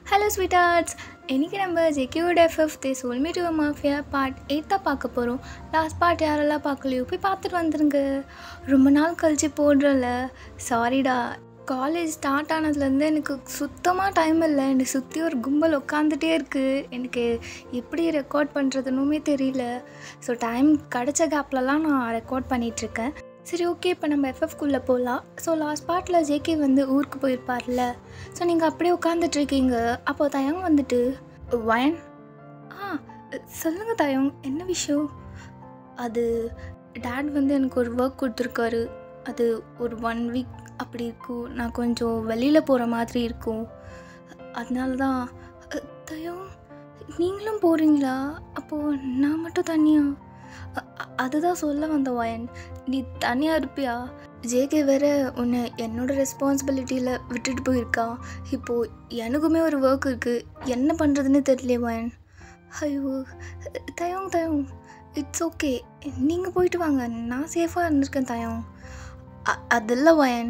hello sweethearts இன்றைக்கி நம்ம ஜெக்கியோட FF the sold me to mafia part eight தான் பார்க்க போகிறோம் லாஸ்ட் பார்ட் யாரெல்லாம் பார்க்கலையோ போய் பார்த்துட்டு வந்துருங்க ரொம்ப நாள் கழித்து போடுறல சாரிடா காலேஜ் ஸ்டார்ட் ஆனதுலேருந்து எனக்கு சுத்தமாக டைம் இல்லை என்னை சுற்றி ஒரு கும்பல் உட்காந்துட்டே இருக்குது எனக்கு எப்படி ரெக்கார்ட் பண்ணுறதுனுமே தெரியல ஸோ டைம் கிடச்ச கேப்லலாம் நான் ரெக்கார்ட் பண்ணிகிட்ருக்கேன் சரி ஓகே இப்போ நம்ம எஃப்எஃப்குள்ளே போகலாம் ஸோ லாஸ்ட் பார்ட்டில் ஜேகே வந்து ஊருக்கு போயிருப்பார்ல ஸோ நீங்கள் அப்படியே உட்காந்துட்ருக்கீங்க அப்போ தயங் வந்துட்டு வயன் ஆ சொல்லுங்கள் தயங் என்ன விஷயம் அது டேட் வந்து எனக்கு ஒரு ஒர்க் கொடுத்துருக்காரு அது ஒரு ஒன் வீக் அப்படி இருக்கும் நான் கொஞ்சம் வெளியில் போகிற மாதிரி இருக்கும் அதனால தான் அ, தயம் நீங்களும் போகிறீங்களா அப்போது நான் மட்டும் தனியாக அ- அ- அதுதான் சொல்ல வந்த வயன் நீ தனியாக இருப்பியா ஜேகே வேற உன்னை என்னோட ரெஸ்பான்சிபிலிட்டியில் விட்டுட்டு போயிருக்கா இப்போது எனக்குமே ஒரு ஒர்க் இருக்குது என்ன பண்ணுறதுன்னு தெரியல வயன் ஐயோ தயம் தயம் இட்ஸ் ஓகே நீங்கள் போயிட்டு வாங்க நான் சேஃபாக இருந்திருக்கேன் தயம் அ- அதெல்லாம் வயன்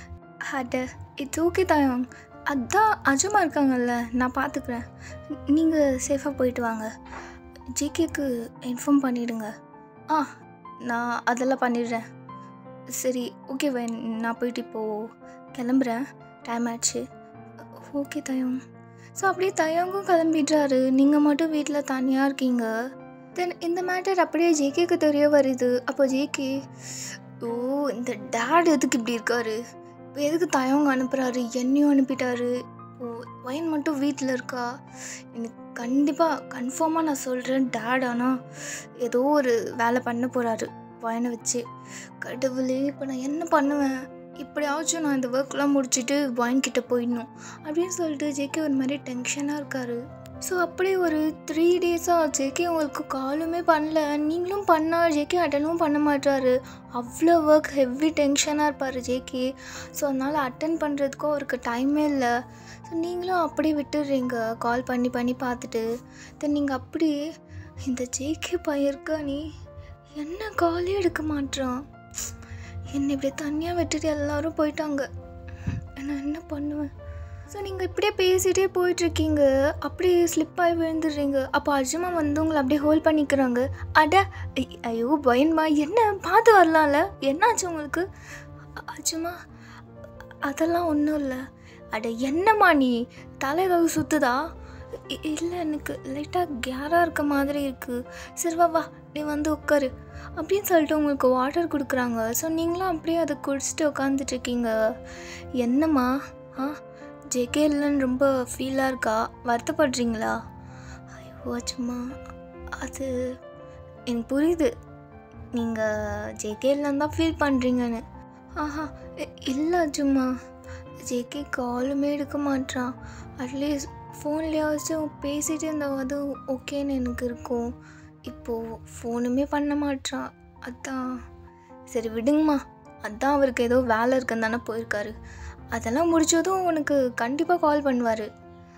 அட இட்ஸ் ஓகே தயம் அதான் அஜுமா இருக்காங்கல்ல நான் பார்த்துக்கிறேன் நீங்கள் சேஃபாக போயிட்டு வாங்க ஜிகேக்கு இன்ஃபார்ம் பண்ணிவிடுங்க ஆ நான் அதெல்லாம் பண்ணிடுறேன் சரி ஓகே வை நான் போயிட்டு இப்போது கிளம்புறேன் டைம் ஆச்சு ஓகே தயம் ஸோ அப்படியே தயங்கும் கிளம்பிடுறாரு நீங்கள் மட்டும் வீட்டில் தனியாக இருக்கீங்க தென் இந்த மேட்டர் அப்படியே ஜேகேக்கு தெரிய வருது அப்போ ஜேகே ஓ இந்த டேட் எதுக்கு இப்படி இருக்காரு இப்போ எதுக்கு தயவங்க அனுப்புகிறாரு என்னையும் அனுப்பிட்டாரு ஓ வயன் மட்டும் வீட்டில் இருக்கா எனக்கு கண்டிப்பாக கன்ஃபார்மாக நான் சொல்கிறேன் டேட் ஆனால் ஏதோ ஒரு வேலை பண்ண போகிறாரு வயனை வச்சு கடவுளே இப்போ நான் என்ன பண்ணுவேன் இப்படியாச்சும் நான் இந்த ஒர்க்லாம் முடிச்சுட்டு வயன்கிட்ட போயிடணும் அப்படின்னு சொல்லிட்டு ஜேகே ஒரு மாதிரி டென்ஷனாக இருக்காரு ஸோ அப்படியே ஒரு த்ரீ டேஸாக ஜேகே உங்களுக்கு காலுமே பண்ணல நீங்களும் பண்ணா ஜேகே அட்டனும் பண்ண மாட்டாரு அவ்வளோ ஒர்க் ஹெவி டென்ஷனாக இருப்பார் ஜேகே ஸோ அதனால் அட்டன் பண்ணுறதுக்கும் அவருக்கு டைமே இல்லை ஸோ நீங்களும் அப்படியே விட்டுடுறீங்க கால் பண்ணி பண்ணி பார்த்துட்டு தென் நீங்கள் அப்படியே இந்த ஜேகே பையருக்கா நீ என்ன காலே எடுக்க மாட்றான் என்னை இப்படி தனியாக விட்டுட்டு எல்லாரும் போயிட்டாங்க நான் என்ன பண்ணுவேன் ஸோ நீங்கள் இப்படியே பேசிகிட்டே போயிட்டுருக்கீங்க அப்படியே ஸ்லிப் ஆகி விழுந்துடுறீங்க அப்போ அஜுமா வந்து உங்களை அப்படியே ஹோல்ட் பண்ணிக்கிறாங்க அட ஐ- ஐயோ பயன்மா என்ன பார்த்து வரலாம்ல என்னாச்சு உங்களுக்கு அ- அஜுமா அதெல்லாம் ஒன்றும் இல்லை அட என்னம்மா நீ தலை ஏதாவது சுற்றுதா இல்லை எனக்கு லைட்டாக கேராக இருக்க மாதிரி இருக்குது சரி வா வா நீ வந்து உட்காரு அப்படின்னு சொல்லிட்டு உங்களுக்கு வாட்டர் கொடுக்குறாங்க ஸோ நீங்களும் அப்படியே அதை குடிச்சிட்டு உட்காந்துட்ருக்கீங்க என்னம்மா ஆ ஜேகே இல்லைன்னு ரொம்ப ஃபீலாக இருக்கா வருத்தப்படுறீங்களா ஐயோ சும்மா அது எனக்கு புரியுது நீங்கள் ஜேகே இல்லைன்னு தான் ஃபீல் பண்ணுறீங்கன்னு ஆஹா இ- இல்லை சும்மா ஜேகே காலுமே எடுக்க மாட்றான் அட்லீஸ்ட் ஃபோன்லேயாச்சும் பேசிகிட்டு இருந்தாவது ஓகேன்னு எனக்கு இருக்கும் இப்போது ஃபோனுமே பண்ண மாட்றான் அதான் சரி விடுங்கம்மா அதான் அவருக்கு ஏதோ வேலை இருக்குன்னு தானே போயிருக்காரு அதெல்லாம் முடிச்சதும் உனக்கு கண்டிப்பாக கால் பண்ணுவார்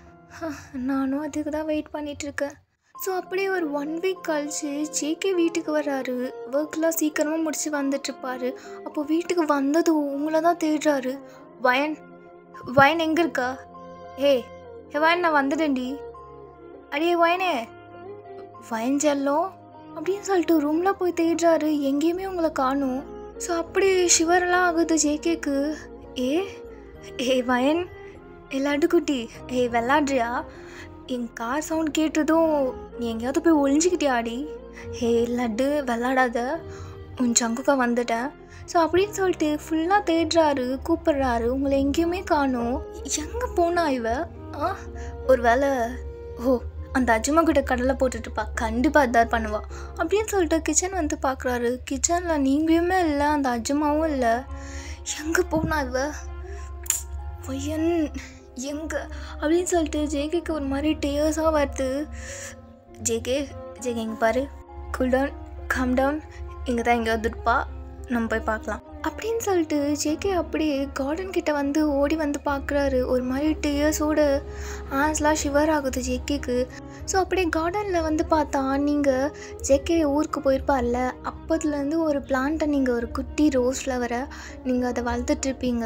நானும் அதுக்கு தான் வெயிட் பண்ணிகிட்ருக்கேன் ஸோ அப்படியே ஒரு ஒன் வீக் கழிச்சு ஜேகே வீட்டுக்கு வராரு ஒர்க்லாம் சீக்கிரமாக முடிச்சு வந்துட்டுருப்பாரு அப்போ வீட்டுக்கு வந்ததும் உங்களை தான் தேடுறாரு வயன் வயன் எங்கே இருக்கா ஏய் ஏ வயன் நான் வந்துட்டேன்டி அடியே வயனே வயன் செல்லம் அப்படின்னு சொல்லிட்டு ரூமில் போய் தேடுறாரு எங்கேயுமே உங்களை காணும் ஸோ அப்படி ஷிவரெல்லாம் ஆகுது ஜேகேக்கு ஏ ஏ வயன் ஏ லட்டுக்குட்டி ஏ விளாட்றியா என் கார் சவுண்ட் கேட்டதும் நீ எங்கேயாவது போய் ஒளிஞ்சிக்கிட்டியாடி ஹே லட்டு விளாடாத உன் சங்குக்கா வந்துட்டேன் ஸோ அப்படின்னு சொல்லிட்டு ஃபுல்லாக தேடுறாரு கூப்பிடுறாரு உங்களை எங்கேயுமே காணும் எங்கே போனா இவ ஆ ஒரு வேளை ஓ அந்த அஜுமா கிட்ட கடலை போட்டுட்ருப்பா கண்டிப்பாக இதான் பண்ணுவா அப்படின்னு சொல்லிட்டு கிச்சன் வந்து பார்க்குறாரு கிச்சனில் நீங்களுமே இல்லை அந்த அஜுமாவும் இல்லை எங்கே போனா இவ பையன் எங்கே அப்படின்னு சொல்லிட்டு ஜேகேக்கு ஒரு மாதிரி டேர்ஸாக வருது ஜேகே ஜேகே இங்கே பாரு கூல் டவுன் கம் டவுன் இங்கே தான் இங்கே வந்துருப்பா நம்ம போய் பார்க்கலாம் அப்படின்னு சொல்லிட்டு ஜேகே அப்படியே கார்டன் கிட்ட வந்து ஓடி வந்து பார்க்குறாரு ஒரு மாதிரி டேர்ஸோட ஹேண்ட்ஸ்லாம் ஷிவர் ஆகுது ஜேகேக்கு ஸோ அப்படியே கார்டனில் வந்து பார்த்தா நீங்கள் ஜேகே ஊருக்கு போயிருப்பார்ல அப்போதுலேருந்து ஒரு பிளான்ட்டை நீங்கள் ஒரு குட்டி ரோஸ் ஃப்ளவரை நீங்கள் அதை வளர்த்துட்ருப்பீங்க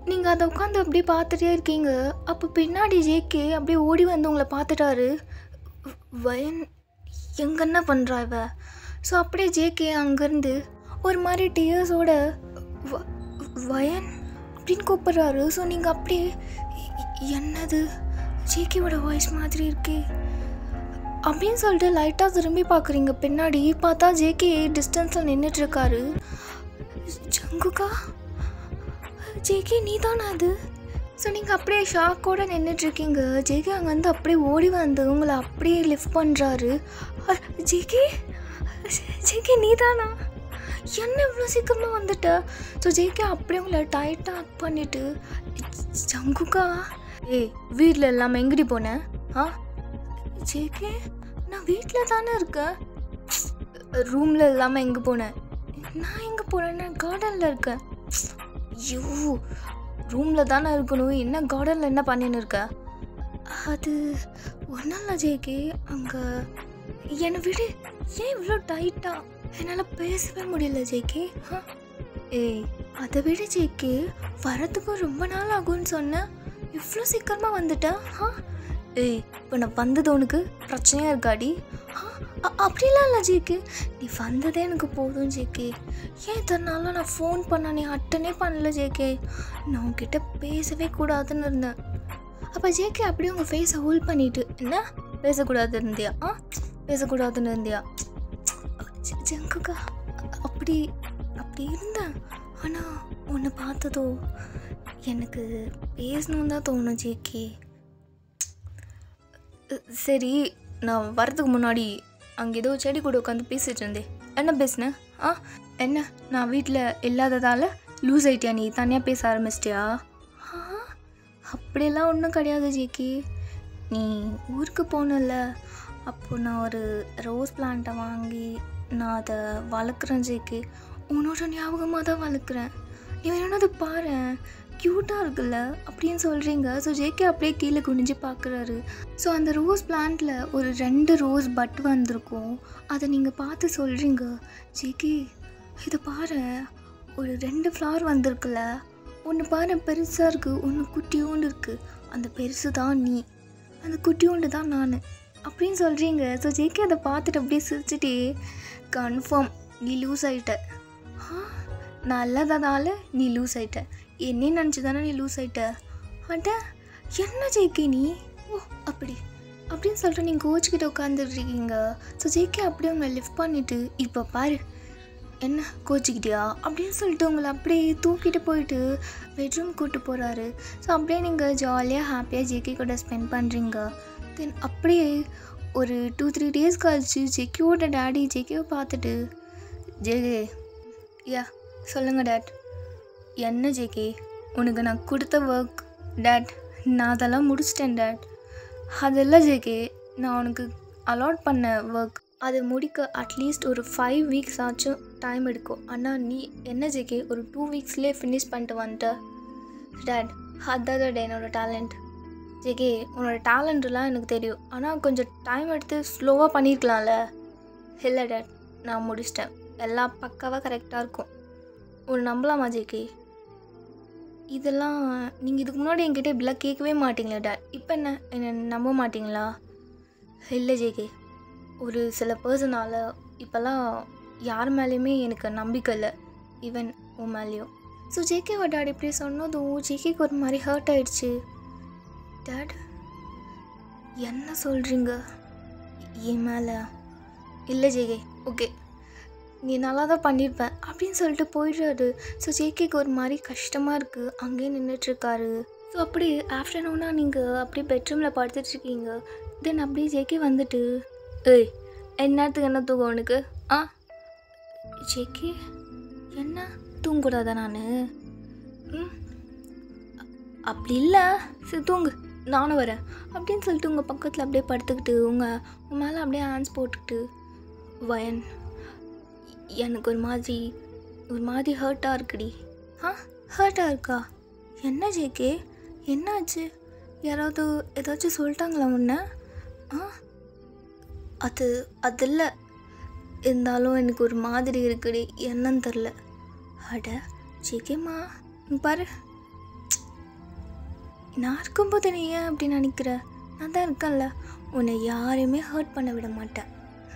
நீங்கள் அதை உட்காந்து அப்படியே பார்த்துட்டே இருக்கீங்க அப்போ பின்னாடி ஜேகே அப்படியே ஓடி வந்து உங்களை பார்த்துட்டாரு வயன் எங்க என்ன பண்ணுறா இவ ஸோ அப்படியே ஜேகே அங்கேருந்து ஒரு மாதிரி டியர்ஸோட வயன் அப்படின்னு கூப்பிட்றாரு ஸோ நீங்கள் அப்படியே "எ- எ- என்னது ஜேகேவோட வாய்ஸ் மாதிரி இருக்கே அப்படின்னு சொல்லிட்டு லைட்டாக திரும்பி பார்க்குறீங்க பின்னாடி பார்த்தா ஜேகே டிஸ்டன்ஸில் நின்றுட்டுருக்காரு ஜங்குகா ஜேகே நீ தானே அது ஸோ நீங்கள் அப்படியே ஷாக்கோடு நின்றுட்டுருக்கீங்க ஜேகே அங்கேருந்து அப்படியே ஓடி வந்து உங்களை அப்படியே லிஃப்ட் பண்ணுறாரு ஜேகே ஜேகே நீ தானா என்ன இவ்வளோ சீக்கிரமாக வந்துட்ட ஸோ ஜேகே அப்படியே உங்களை டைட்டாக அக் பண்ணிவிட்டு ஜங்குக்கா ஏய் வீட்டில் இல்லாமல் எங்கடி போனேன் ஆ ஜேகே நான் வீட்டில் தானே இருக்கேன் ரூமில் இல்லாமல் எங்கே போனேன் நான் எங்கே போனேன்னா கார்டனில் இருக்கேன் ஐயோ ரூமில் தானே இருக்கணும் என்ன கார்டனில் என்ன பண்ணின்னு இருக்க அது ஒன்றும் இல்லை ஜேகே அங்கே என்னை விடு ஏன் இவ்வளோ டைட்டாக என்னால் பேசவே முடியல ஜேகே ஆ ஏய் அதை விட ஜேகே வரதுக்கு ரொம்ப நாள் ஆகும்னு சொன்னேன் இவ்வளோ சீக்கிரமாக வந்துட்டேன் ஆ ஏய் இப்போ நான் வந்தது உனக்கு பிரச்சனையாக இருக்காடி ஆ அ- அப்படிலாம் இல்லை ஜேகே நீ வந்ததே எனக்கு போதும் ஜேகே ஏன் இத்தனை நாளாக நான் ஃபோன் பண்ண நீ அட்டனே பண்ணல ஜேகே நான் உன்கிட்ட பேசவே கூடாதுன்னு இருந்தேன் அப்போ ஜேகே அப்படியே உங்கள் ஃபேஸை ஹோல்ட் பண்ணிட்டு என்ன பேசக்கூடாது இருந்தியா ஆ பேசக்கூடாதுன்னு இருந்தியா ஜ- ஜங்குக்கா அ- அப்படி அப்படி இருந்தேன் ஆனால் உன்னை பார்த்ததோ எனக்கு பேசணுன்னு தான் தோணும் ஜேகே அஹ் சரி நான் வரதுக்கு முன்னாடி அங்கே ஏதோ செடி கூட உட்காந்து பேசிட்டு இருந்தேன் என்ன பேசினேன் ஆ என்ன நான் வீட்டில் இல்லாததால் லூஸ் ஆயிட்டியா நீ தனியாக பேச ஆரம்பிச்சிட்டியா ஆ அப்படியெல்லாம் ஒன்றும் கிடையாது ஜேகே நீ ஊருக்கு போனல அப்போ நான் ஒரு ரோஸ் பிளான்ட்டை வாங்கி நான் அதை வளர்க்குறேன் ஜேகே உன்னோட ஞாபகமாக தான் வளர்க்குறேன் நீ வேணும்னா அதை பாரு க்யூட்டாக இருக்குல்ல அப்படின்னு சொல்கிறீங்க ஸோ ஜேகே அப்படியே கீழே குனிஞ்சு பார்க்குறாரு ஸோ அந்த ரோஸ் பிளான்ட்டில் ஒரு ரெண்டு ரோஸ் பட் வந்திருக்கும் அதை நீங்கள் பார்த்து சொல்கிறீங்க ஜேகே இதை பாரு ஒரு ரெண்டு ஃப்ளவர் வந்திருக்குல்ல ஒன்று பாரு பெருசாக இருக்குது ஒன்று குட்டியோண்டு இருக்குது அந்த பெருசு தான் நீ அந்த குட்டியோண்டு தான் நான் அப்படின்னு சொல்கிறீங்க ஸோ ஜேகே அதை பார்த்துட்டு அப்படியே சிரிச்சிட்டே கன்ஃபார்ம் நீ லூஸ் ஆகிட்ட ஆ நல்லதனால நீ லூஸ் ஆயிட்ட என்னே நினச்சி தானே நீ லூஸ் ஆயிட்ட அட என்ன ஜேகே நீ ஓ அப்படி அப்படின்னு சொல்லிட்டு நீங்கள் கோச்சுக்கிட்ட உட்காந்துட்ருக்கீங்க ஸோ ஜேகே அப்படியே உங்களை லிஃப்ட் பண்ணிவிட்டு இப்போ பாரு என்ன கோச்சிக்கிட்டியா அப்படின்னு சொல்லிட்டு உங்களை அப்படியே தூக்கிட்டு போயிட்டு பெட்ரூம் கூட்டு போகிறாரு ஸோ அப்படியே நீங்கள் ஜாலியாக ஹாப்பியாக ஜேகே கூட ஸ்பெண்ட் பண்ணுறீங்க தென் அப்படியே ஒரு டூ த்ரீ டேஸ் கழிச்சு ஜெக்கியோட டேடி ஜெக்கியை பார்த்துட்டு ஜேகே யா சொல்லுங்கள் டேட் என்ன ஜேகே உனக்கு நான் கொடுத்த ஒர்க் டேட் நான் அதெல்லாம் முடிச்சிட்டேன் டேட் அதெல்லாம் ஜேகே நான் உனக்கு அலாட் பண்ண ஒர்க் அது முடிக்க அட்லீஸ்ட் ஒரு ஃபைவ் வீக்ஸ் ஆச்சும் டைம் எடுக்கும் ஆனால் நீ என்ன ஜேகே ஒரு டூ வீக்ஸ்லேயே ஃபினிஷ் பண்ணிட்டு வந்துட்ட டேட் அதான் டே என்னோட டேலண்ட் ஜேகே உன்னோட டேலண்ட்லாம் எனக்கு தெரியும் ஆனால் கொஞ்சம் டைம் எடுத்து ஸ்லோவாக பண்ணியிருக்கலாம்ல இல்லை டேட் நான் முடிச்சிட்டேன் எல்லாம் பக்காவாக கரெக்டாக இருக்கும் உன்னை நம்பலாமா ஜேகே இதெல்லாம் நீங்கள் இதுக்கு முன்னாடி என்கிட்ட இப்படிலாம் கேட்கவே மாட்டீங்களா டேட் இப்போ என்ன என்னை நம்ப மாட்டீங்களா இல்லை ஜேகே ஒரு சில பர்சனால் இப்போல்லாம் யார் மேலேயுமே எனக்கு நம்பிக்கை இல்லை ஈவன் உன் மேலேயும் ஸோ ஜேகேவா டேட் இப்படி சொன்னதும் ஜேகேக்கு ஒரு மாதிரி ஹர்ட் ஆயிடுச்சு டேட் என்ன சொல்கிறீங்க என் மேலே இல்லை ஜேகே ஓகே நீ நல்லா தான் பண்ணியிருப்பேன் அப்படின்னு சொல்லிட்டு போயிடுறாரு ஸோ ஜேகேக்கு ஒரு மாதிரி கஷ்டமாக இருக்குது அங்கேயே நின்றுட்டுருக்காரு ஸோ அப்படியே ஆஃப்டர்நூனாக நீங்கள் அப்படியே பெட்ரூமில் படுத்துட்ருக்கீங்க தென் அப்படியே ஜேகே வந்துட்டு ஏய் என்னத்துக்கு என்ன தூக்கம் உனக்கு ஆ ஜேகே என்ன தூங்கக்கூடாதா நான் ம் அப்படி இல்லை சரி தூங்கு நானும் வரேன் அப்படின்னு சொல்லிட்டு உங்கள் பக்கத்தில் அப்படியே படுத்துக்கிட்டு உங்கள் உன் மேலே அப்படியே ஹேண்ட்ஸ் போட்டுக்கிட்டு வயன் எனக்கு ஒரு மாதிரி ஒரு மாதிரி ஹர்ட்டாக இருக்குடி ஆ ஹர்ட்டாக இருக்கா என்ன ஜேகே என்னாச்சு யாராவது ஏதாச்சும் சொல்லிட்டாங்களா உன்னை ஆ அது அது இல்லை இருந்தாலும் எனக்கு ஒரு மாதிரி இருக்குடி என்னன்னு தெரில அட ஜேகேம்மா இங்க பாரு நான் இருக்கும்போது நீ ஏன் அப்படி நினைக்கிற நான் தான் இருக்கேன்ல உன்னை யாரையுமே ஹர்ட் பண்ண விட மாட்டேன்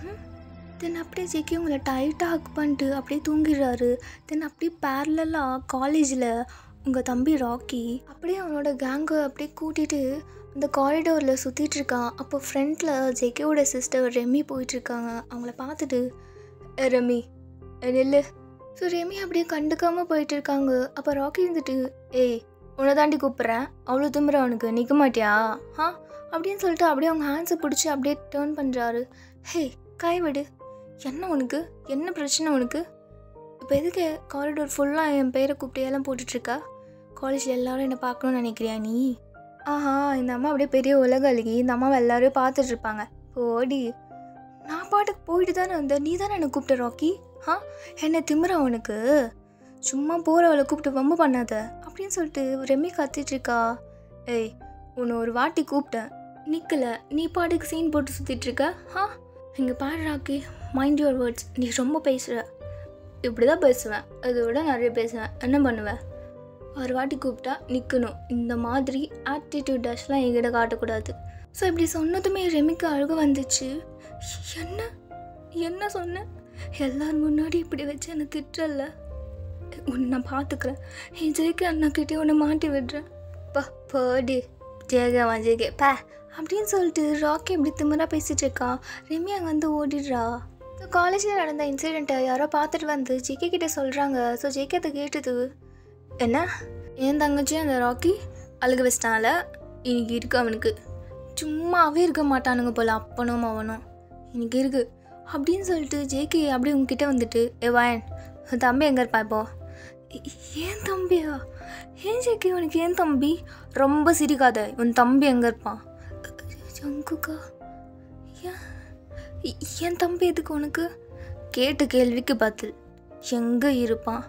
தென் அப்படியே ஜெக்கி உங்களை டைட்டாக ஹக் பண்ணிட்டு அப்படியே தூங்கிடுறாரு தென் அப்படியே பேரலாக காலேஜில் உங்கள் தம்பி ராக்கி அப்படியே அவனோட கேங்கை அப்படியே கூட்டிகிட்டு அந்த காரிடோரில் சுற்றிட்டு இருக்கான் அப்போ ஃப்ரண்ட்டில் ஜெக்கியோட சிஸ்டர் ரெமி போயிட்டுருக்காங்க அவங்கள பார்த்துட்டு "ஏ, ரெமி ஏ, நில்லு ஸோ ரெமி அப்படியே கண்டுக்காமல் போயிட்டு இருக்காங்க அப்போ ராக்கி இருந்துட்டு ஏய் உன்னை தாண்டி கூப்பிட்றேன் அவ்வளோ திமிர அவனுக்கு நிற்க மாட்டியா ஆ அப்படின்னு சொல்லிட்டு அப்படியே அவங்க ஹேண்ட்ஸை பிடிச்சி அப்படியே டேர்ன் பண்ணுறாரு ஹே கை விடு என்ன உனக்கு என்ன பிரச்சனை உனக்கு இப்போ எதுக்கு காரிடோர் ஃபுல்லாக என் பேரை கூப்பிட்டு எல்லாம் போட்டுட்ருக்கா காலேஜில் எல்லாரும் என்னை பார்க்கணும்னு நினைக்கிறியா நீ ஆஹா இந்த அம்மா அப்படியே பெரிய உலக அழுகி இந்த அம்மாவை எல்லாரும் பார்த்துட்டு இருப்பாங்க ஓடி நான் பாட்டுக்கு போயிட்டு தானே வந்தேன் நீ தானே என்னை கூப்பிட்ட ராக்கி ஆ என்ன திமிரா உனக்கு சும்மா போகிறவளை கூப்பிட்டு வம்பு பண்ணாத அப்படின்னு சொல்லிட்டு ரெமி கத்திட்டு இருக்கா ஏய் உன்னை ஒரு வாட்டி கூப்பிட்டேன் நிற்கல நீ பாட்டுக்கு சீன் போட்டு சுற்றிட்டு இருக்க ஆ இங்கே பாரு ராக்கி மைண்ட் யுவர் வேர்ட்ஸ் நீ ரொம்ப பேசுகிற இப்படி தான் பேசுவேன் அதை விட நிறைய பேசுவேன் என்ன பண்ணுவேன் ஒரு வாட்டி கூப்பிட்டா நிற்கணும் இந்த மாதிரி ஆட்டிடியூட் டேஷ்லாம் என்கிட்ட காட்டக்கூடாது ஸோ இப்படி சொன்னதுமே ரெமிக்கு அழுக வந்துச்சு என்ன என்ன சொன்னேன் எல்லார் முன்னாடி இப்படி வச்சு என்னை திட்டல உன்னை நான் பார்த்துக்கிறேன் என் ஜெயிக்க அண்ணாக்கிட்டே உன்னை மாட்டி விடுறேன் பா போடி ஜெயகவா ஜெயகே பே அப்படின்னு சொல்லிட்டு ராக்கி எப்படி திமிரா பேசிட்டு இருக்கா ரெமி அங்கே வந்து ஓடிடுறா ஸோ காலேஜில் நடந்த இன்சிடெண்ட்டை யாரோ பார்த்துட்டு வந்து ஜெகே கிட்ட சொல்கிறாங்க ஸோ ஜெகே அதை கேட்டது என்ன என் தங்கச்சி அந்த ராக்கி அழுக வச்சிட்டால இன்னைக்கு இருக்கு அவனுக்கு சும்மாவே இருக்க மாட்டானுங்க போல அப்பனும் அவனும் இன்னைக்கு இருக்கு அப்படின்னு சொல்லிட்டு ஜேகே அப்படியே உங்ககிட்ட வந்துட்டு ஏ வாயன் உன் தம்பி எங்கே இருப்பா இப்போ "ஏ- ஏன் தம்பியா ஏன் ஜேகே உனக்கு ஏன் தம்பி ரொம்ப சிரிக்காத உன் தம்பி எங்கே இருப்பான் ஜங்குக்கா ஏன் எ- என் தம்பி எதுக்கு உனக்கு கேட்ட கேள்விக்கு பதில் எங்கே இருப்பான்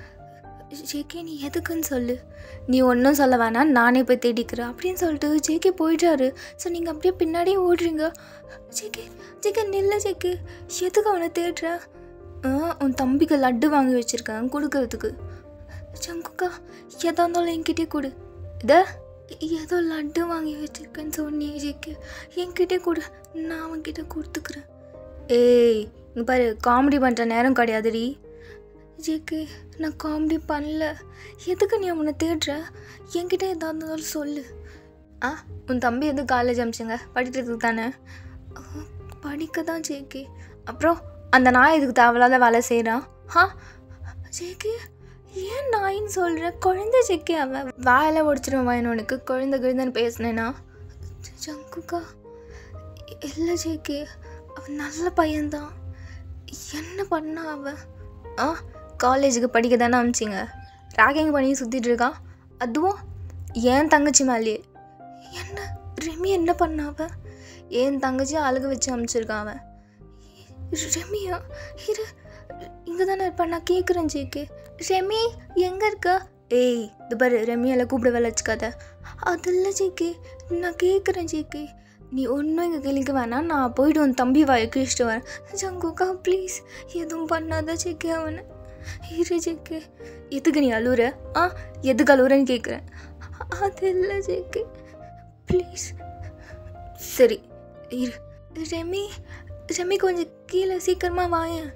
ஜேகே நீ எதுக்குன்னு சொல்லு நீ ஒன்றும் சொல்ல வேணாம் நானே போய் தேடிக்கிறேன் அப்படின்னு சொல்லிட்டு ஜேகே போயிட்டாரு ஸோ நீங்கள் அப்படியே பின்னாடியே ஓடுறீங்க ஜேகே ஜேகே நில்ல ஜேகே எதுக்கு அவனை தேடுற ஆ, உன் தம்பிக்கு லட்டு வாங்கி வச்சுருக்கேன் கொடுக்கறதுக்கு சங்குக்கா எதா இருந்தாலும் என்கிட்டே கொடு இத ஏதோ லட்டு வாங்கி வச்சிருக்கேன்னு சொன்னியே ஜேகே என்கிட்டே கொடு நான் அவன்கிட்ட கொடுத்துக்கிறேன் ஏய் இங்க பாரு காமெடி பண்ணுற நேரம் கிடையாதுடி ஜேகே நான் காமெடி பண்ணல எதுக்கு நீ அவனை தேடுற என்கிட்ட எதாக இருந்தாலும் சொல்லு ஆ உன் தம்பி எது காலேஜ் அமிச்சுங்க படிக்கிறதுக்கு தானே ஆ, படிக்க தான் ஜேகே அப்புறம் அந்த நாய் இதுக்கு தேவையில்லாத வேலை செய்கிறான் ஆ ஜேகே ஏன் நாயின்னு சொல்கிற குழந்தை ஜேகே அவன் வேலை முடிச்சிருவான் உனக்கு குழந்தை குழந்தைன்னு பேசினேனா ஜங்குக்கா இல்லை ஜேகே அவன் நல்ல பையன்தான் என்ன பண்ணா அவன் ஆ காலேஜுக்கு படிக்க தானே அமிச்சிங்க ராகிங் பண்ணி சுற்றிட்டு இருக்கான் அதுவும் ஏன் தங்கச்சி மேலேயே என்ன ரெமி என்ன பண்ணா அவன் ஏன் தங்கச்சி அழுக வச்சு அமிச்சிருக்கான் அவன் ரெமியா இரு இங்கே தானே இருப்பான் நான் கேட்குறேன் ஜேகே ரெமி எங்கே இருக்கா ஏய் இது பாரு ரெமியால் கூப்பிட வேலை வச்சுக்காத அது இல்லை ஜேகே நான் கேட்குறேன் ஜேகே நீ ஒன்றும் எங்கள் கிளிக்க வேணாம் நான் போயிட்டு உன் தம்பி வாயை கிழிச்சிட்டு வரேன் ஜங்குக்கா ப்ளீஸ் எதுவும் பண்ணாத ஜேகே அவனை இரு ஜேகே எதுக்கு நீ அழுவுற ஆ எதுக்கு அழுவுறன்னு கேட்குறேன் அது இல்லை ஜேகே ப்ளீஸ் சரி இரு ரெமி ரெமி கொஞ்சம் கீழே சீக்கிரமாக வாயேன்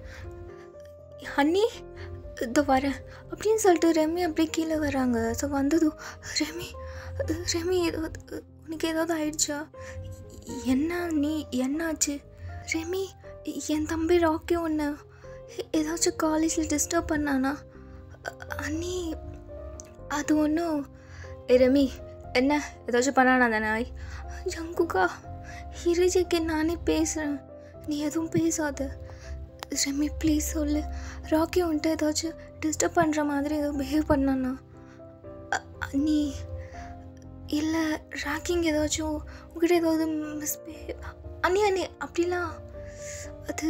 ஹன்னி இதோ வரேன் அப்படின்னு சொல்லிட்டு ரெமி அப்படியே கீழே வராங்க ஸோ வந்ததும் ரெமி ரெமி ஏதாவது உனக்கு ஏதாவது ஆயிடுச்சா என்ன நீ என்னாச்சு ரெமி என் தம்பி ராக்கி ஒன்று ஏதாச்சும் காலேஜில் டிஸ்டர்ப் பண்ணானா அ- அண்ணி அது ஒன்றும் ரெமி என்ன ஏதாச்சும் பண்ணானா அந்த நாய் ஜங்குக்கா ஹிரிஜிக்கு நானே பேசுகிறேன் நீ எதுவும் பேசாத ரெமி ப்ளீஸ் சொல்லு ராக்கி வந்துட்டு ஏதாச்சும் டிஸ்டர்ப் பண்ணுற மாதிரி ஏதோ பிஹேவ் பண்ணானா அ- நீ இல்லை ராக்கிங் ஏதாச்சும் உங்ககிட்ட ஏதாவது மிஸ்பிஹேவ் அண்ணி அண்ணி அப்படிலாம் அது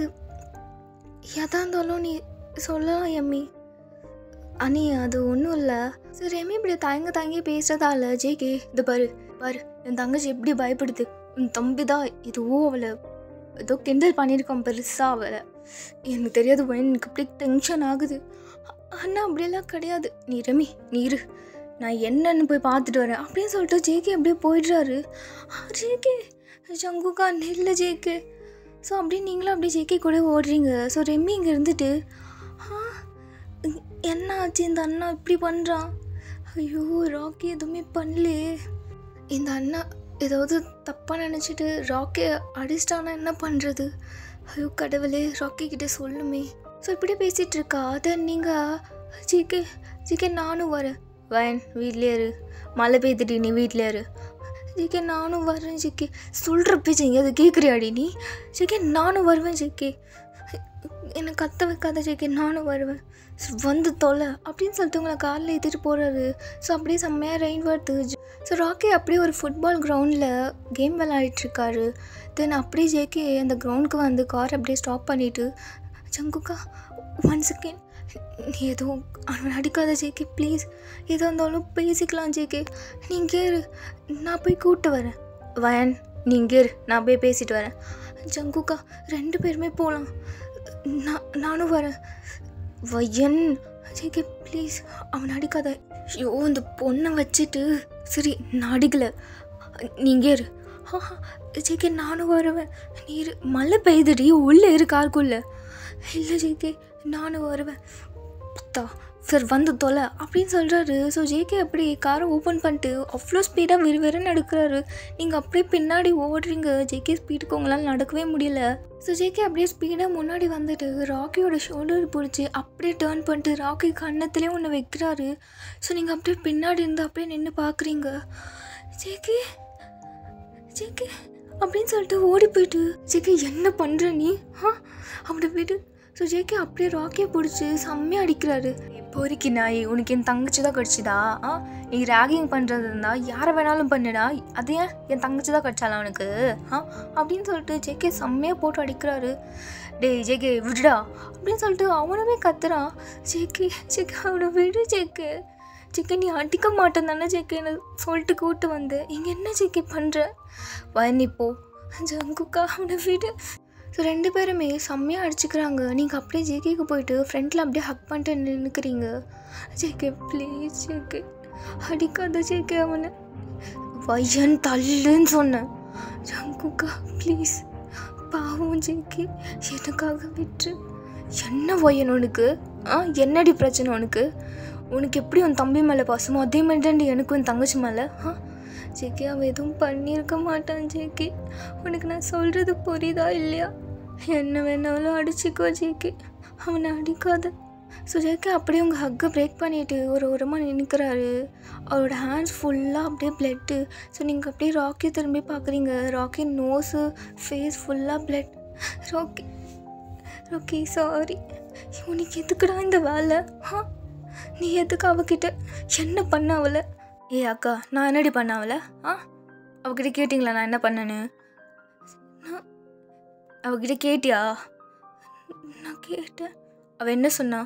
எதா இருந்தாலும் நீ சொல்லலாம் எம்மி அண்ணி அது ஒன்றும் இல்லை சரி எம்மி இப்படி தயங்க தயங்கி பேசுறதால ஜேகே இது பாரு பாரு என் தங்கச்சி எப்படி பயப்படுது உன் தம்பி தான் இதுவோ அவளை ஏதோ கிண்டல் பண்ணியிருக்கான் பெருசாக அவளை எனக்கு தெரியாது எனக்கு இப்படி டென்ஷன் ஆகுது அண்ணா அப்படியெல்லாம் கிடையாது நீ ரெமி நீ இரு நான் என்னன்னு போய் பார்த்துட்டு வரேன் அப்படின்னு சொல்லிட்டு ஜேகே அப்படியே போயிடுறாரு ஜேகே ஜங்குக்கா நெல்ல ஜேகே ஸோ அப்படியே நீங்களும் அப்படியே ஜேகே கூட ஓடுறீங்க ஸோ ரெம்மி இங்கே இருந்துட்டு ஆ என்ன ஆச்சு இந்த அண்ணா இப்படி பண்ணுறான் ஐயோ ராக்கி எதுவுமே பண்ணலையே இந்த அண்ணா ஏதாவது தப்பாக நினச்சிட்டு ராக்கி அடிச்சிட்டானா என்ன பண்ணுறது ஐயோ கடவுளே ராக்கி கிட்ட சொல்லுமே ஸோ இப்படி பேசிகிட்டு இருக்கா தென் நீங்கள் ஜிகே ஜிகே நானும் வரேன் வயன் வீட்லேயே இரு மழை பெய்துட்டு நீ வீட்டிலே இரு ஜிகே நானும் வரேன் ஜிகே சொல்கிற பேச்சு எங்கேயாவது கேட்குறியாடி நீ ஜிகே நானும் வருவேன் ஜிகே என்னை கத்த வைக்காத ஜேகே நானும் வருவேன் சரி, வந்து தொலை அப்படின்னு சொல்லிட்டு உங்களை காரில் ஏற்றிட்டு போகிறாரு ஸோ அப்படியே செம்மையாக ரெயின் வருது ஸோ ராக்கி அப்படியே ஒரு ஃபுட்பால் கிரவுண்டில் கேம் விளையாடிட்டுருக்காரு தென் அப்படியே ஜேகே அந்த கிரவுண்டுக்கு வந்து கார் அப்படியே ஸ்டாப் பண்ணிவிட்டு ஜங்குக்கா ஒன் செகண்ட் நீ எதுவும் அவனை அடிக்காத ஜேகே ப்ளீஸ் எதாக இருந்தாலும் பேசிக்கலாம் ஜேகே நீங்கள் இரு நான் போய் கூப்பிட்டு வரேன் வயன் நீங்கள் இரு நான் போய் பேசிட்டு வரேன் ஜங்குக்கா ரெண்டு பேருமே போகலாம் நான் நானும் வரேன் வயன் ஜேகே ப்ளீஸ் அவனை அடிக்காத ஐயோ இந்த பொண்ணை வச்சுட்டு சரி நான் அடிக்கலை நீங்கள் இரு ஆ ஜேகே நானும் வருவேன் நீ இரு மழை பெய்யுதுடி உள்ளே இரு காருக்குள்ளே இல்லை ஜேகே நானும் வருவேன் புத்தா சார் வந்து தொலை அப்படின்னு சொல்கிறாரு ஸோ ஜேகே அப்படி காரை ஓப்பன் பண்ணிட்டு அவ்வளோ ஸ்பீடாக விறு விறுன்னு நடக்கிறாரு நீங்கள் அப்படியே பின்னாடி ஓடுறீங்க ஜேகே ஸ்பீடுக்கு உங்களால் நடக்கவே முடியல ஸோ ஜேகே அப்படியே ஸ்பீடாக முன்னாடி வந்துட்டு ராக்கியோட ஷோல்டர் பிடிச்சி அப்படியே டேர்ன் பண்ணிட்டு ராக்கி கன்னத்துலேயே ஒன்று வைக்கிறாரு ஸோ நீங்கள் அப்படியே பின்னாடி இருந்து அப்படியே நின்று பார்க்குறீங்க ஜேகே ஜேகே அப்படின்னு சொல்லிட்டு ஓடி போயிட்டு ஜேகே என்ன பண்ணுற நீ ஆ அப்படி போயிட்டு ஸோ ஜேகே அப்படியே ராக்கியை பிடிச்சி செம்மையாக அடிக்கிறாரு பொறுக்கி நாய் உனக்கு என் தங்கச்சி தான் கிடச்சிதா ஆ நீ ராகிங் பண்ணுறது இருந்தா யாரை வேணாலும் பண்ணுடா அது ஏன் என் தங்கச்சி தான் கிடச்சால அவனுக்கு ஆ அப்படின்னு சொல்லிட்டு ஜேகே செம்மையாக போட்டு அடிக்கிறாரு டேய் ஜேகே விடுடா அப்படின்னு சொல்லிட்டு அவனுமே கத்துறான் ஜேகே ஜேகே அவனை விடு ஜேகே ஜேகே நீ அடிக்க மாட்டேன் தானே ஜேகேன்னு சொல்லிட்டு கூப்பிட்டு வந்தேன் இங்கே என்ன ஜேகே பண்ணுற வயனி போ ஜங்குக்கா அவனை விடு ஸோ ரெண்டு பேருமே செம்மையாக அடிச்சுக்கிறாங்க நீங்கள் அப்படியே ஜேகேக்கு போயிட்டு ஃப்ரண்ட்டில் அப்படியே ஹக் பண்ணிட்டு நின்றுக்கிறீங்க ஜேகே ப்ளீஸ் ஜேகே அடிக்காத ஜேகே அவனை வையன் தள்ளுன்னு சொன்னேன் ஜங்குக்கா ப்ளீஸ் பாவம் ஜேகே எனக்காக விட்டு என்ன வையன் உனக்கு ஆ என்னடி பிரச்சனை உனக்கு உனக்கு எப்படி உன் தம்பி மேலே பாசமோ அதே மாதிரி தாண்டி எனக்கு உன் தங்கச்சி மேலே ஆ ஜேகே அவன் எதுவும் பண்ணியிருக்க மாட்டான் ஜேகே உனக்கு நான் சொல்கிறது புரியுதா இல்லையா என்ன வேணாலும் அடிச்சுக்கோ ஜேகே அவனை அடிக்காத ஸோ ஜேகே அப்படியே உங்கள் ஹக்கை பிரேக் பண்ணிவிட்டு ஒரு ஓரமாக நிற்கிறாரு அவரோட ஹேண்ட்ஸ் ஃபுல்லாக அப்படியே பிளட்டு ஸோ நீங்கள் அப்படியே ராக்கி திரும்பி பார்க்குறீங்க ராக்கி நோஸு ஃபேஸ் ஃபுல்லாக பிளட் ராக்கி ராக்கி சாரி உனக்கு எதுக்குடா இந்த வேலை ஆ நீ எதுக்கு அவகிட்ட என்ன பண்ண அவளை ஏ அக்கா நான் என்னடி பண்ண அவளை ஆ அவகிட்ட கேட்டிங்களா நான் என்ன பண்ணேன்னு நான் அவகிட்ட கேட்டியா நான் கேட்டேன் அவ என்ன சொன்னா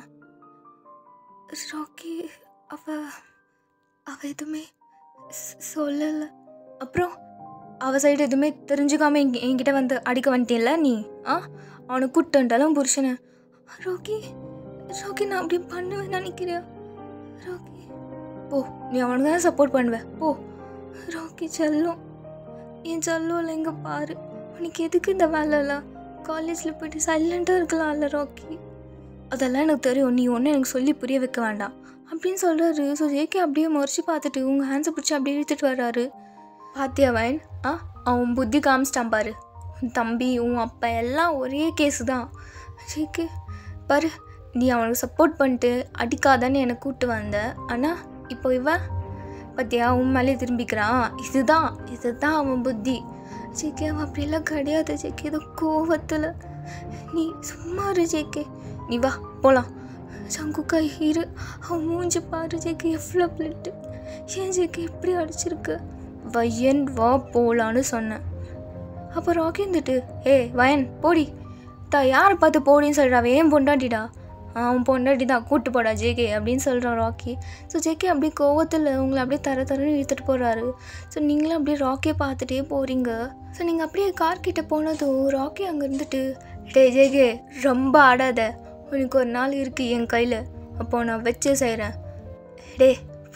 ராக்கி அவ அவ எதுவுமே ஸ்- சொல்லல அப்புறம் அவ சைடு எதுவுமே தெரிஞ்சுக்காம எங்க- என்கிட்ட வந்து அடிக்க வந்துட்டேன்ல நீ ஆ அவனை கூப்பிட்டு வந்துட்டாலும் புருஷனை ராக்கி ராக்கி நான் அப்படி பண்ணுவேன் நினைக்கிறியா ராக்கி போ நீ அவனுக்கு தான் சப்போர்ட் பண்ணுவ போ ராக்கி செல்லம் என் செல்லம் எங்க பாரு உனக்கு எதுக்கு இந்த வேலைலாம் காலேஜில் போயிட்டு சைலண்ட்டாக இருக்கலாம்ல ராக்கி அதெல்லாம் எனக்கு தெரியும் நீ ஒன்றும் எனக்கு சொல்லி புரிய வைக்க வேண்டாம் அப்படின்னு சொல்கிறாரு ஸோ ஜேகே அப்படியே முறைச்சி பார்த்துட்டு உங்கள் ஹேண்ட்ஸை பிடிச்சி அப்படியே இழுத்துட்டு வர்றாரு பாத்தியா வயன் ஆ அவன் புத்தி காமிச்சிட்டான் பாரு உன் தம்பி உன் அப்பா எல்லாம் ஒரே கேஸு தான் ஜேகே பாரு நீ அவனுக்கு சப்போர்ட் பண்ணிட்டு அடிக்காதன்னு என்னை கூப்பிட்டு வந்த ஆனால் இப்போ இவன் பார்த்தியா உன் மேலே திரும்பிக்கிறான் இதுதான் இதுதான் அவன் புத்தி ஜேகே அவன் அப்படியெல்லாம் கிடையாது ஜேகே ஏதோ கோவத்தில் நீ சும்மா இரு ஜேகே நீ வா போகலாம் சங்குக்கா இரு அவன் மூஞ்சி பாரு ஜேகே எவ்வளோ பிளட்டு ஏன் ஜேகே எப்படி அடிச்சிருக்கு வையன் வா போகலான்னு சொன்னேன் அப்போ ராக்கி இருந்துட்டு ஏ வயன் போடி தா யாரை பார்த்து போடின்னு சொல்கிறா அவன் ஏன் பொண்டாட்டிடா அவன் பொண்டாட்டி தான் கூட்டு போடா ஜேகே அப்படின்னு சொல்கிறான் ராக்கி ஸோ ஜேகே அப்படியே கோவத்தில் உங்களை அப்படியே தர தரன்னு இழுத்துட்டு போகிறாரு ஸோ நீங்களும் அப்படியே ராக்கியை பார்த்துட்டே போகிறீங்க ஸோ நீங்கள் அப்படியே கார் கிட்ட போனதும் ராக்கி அங்கே இருந்துட்டு டே ஜேகே ரொம்ப ஆடாத உனக்கு ஒரு நாள் இருக்குது என் கையில் அப்போ நான் வச்சே செய்கிறேன் டே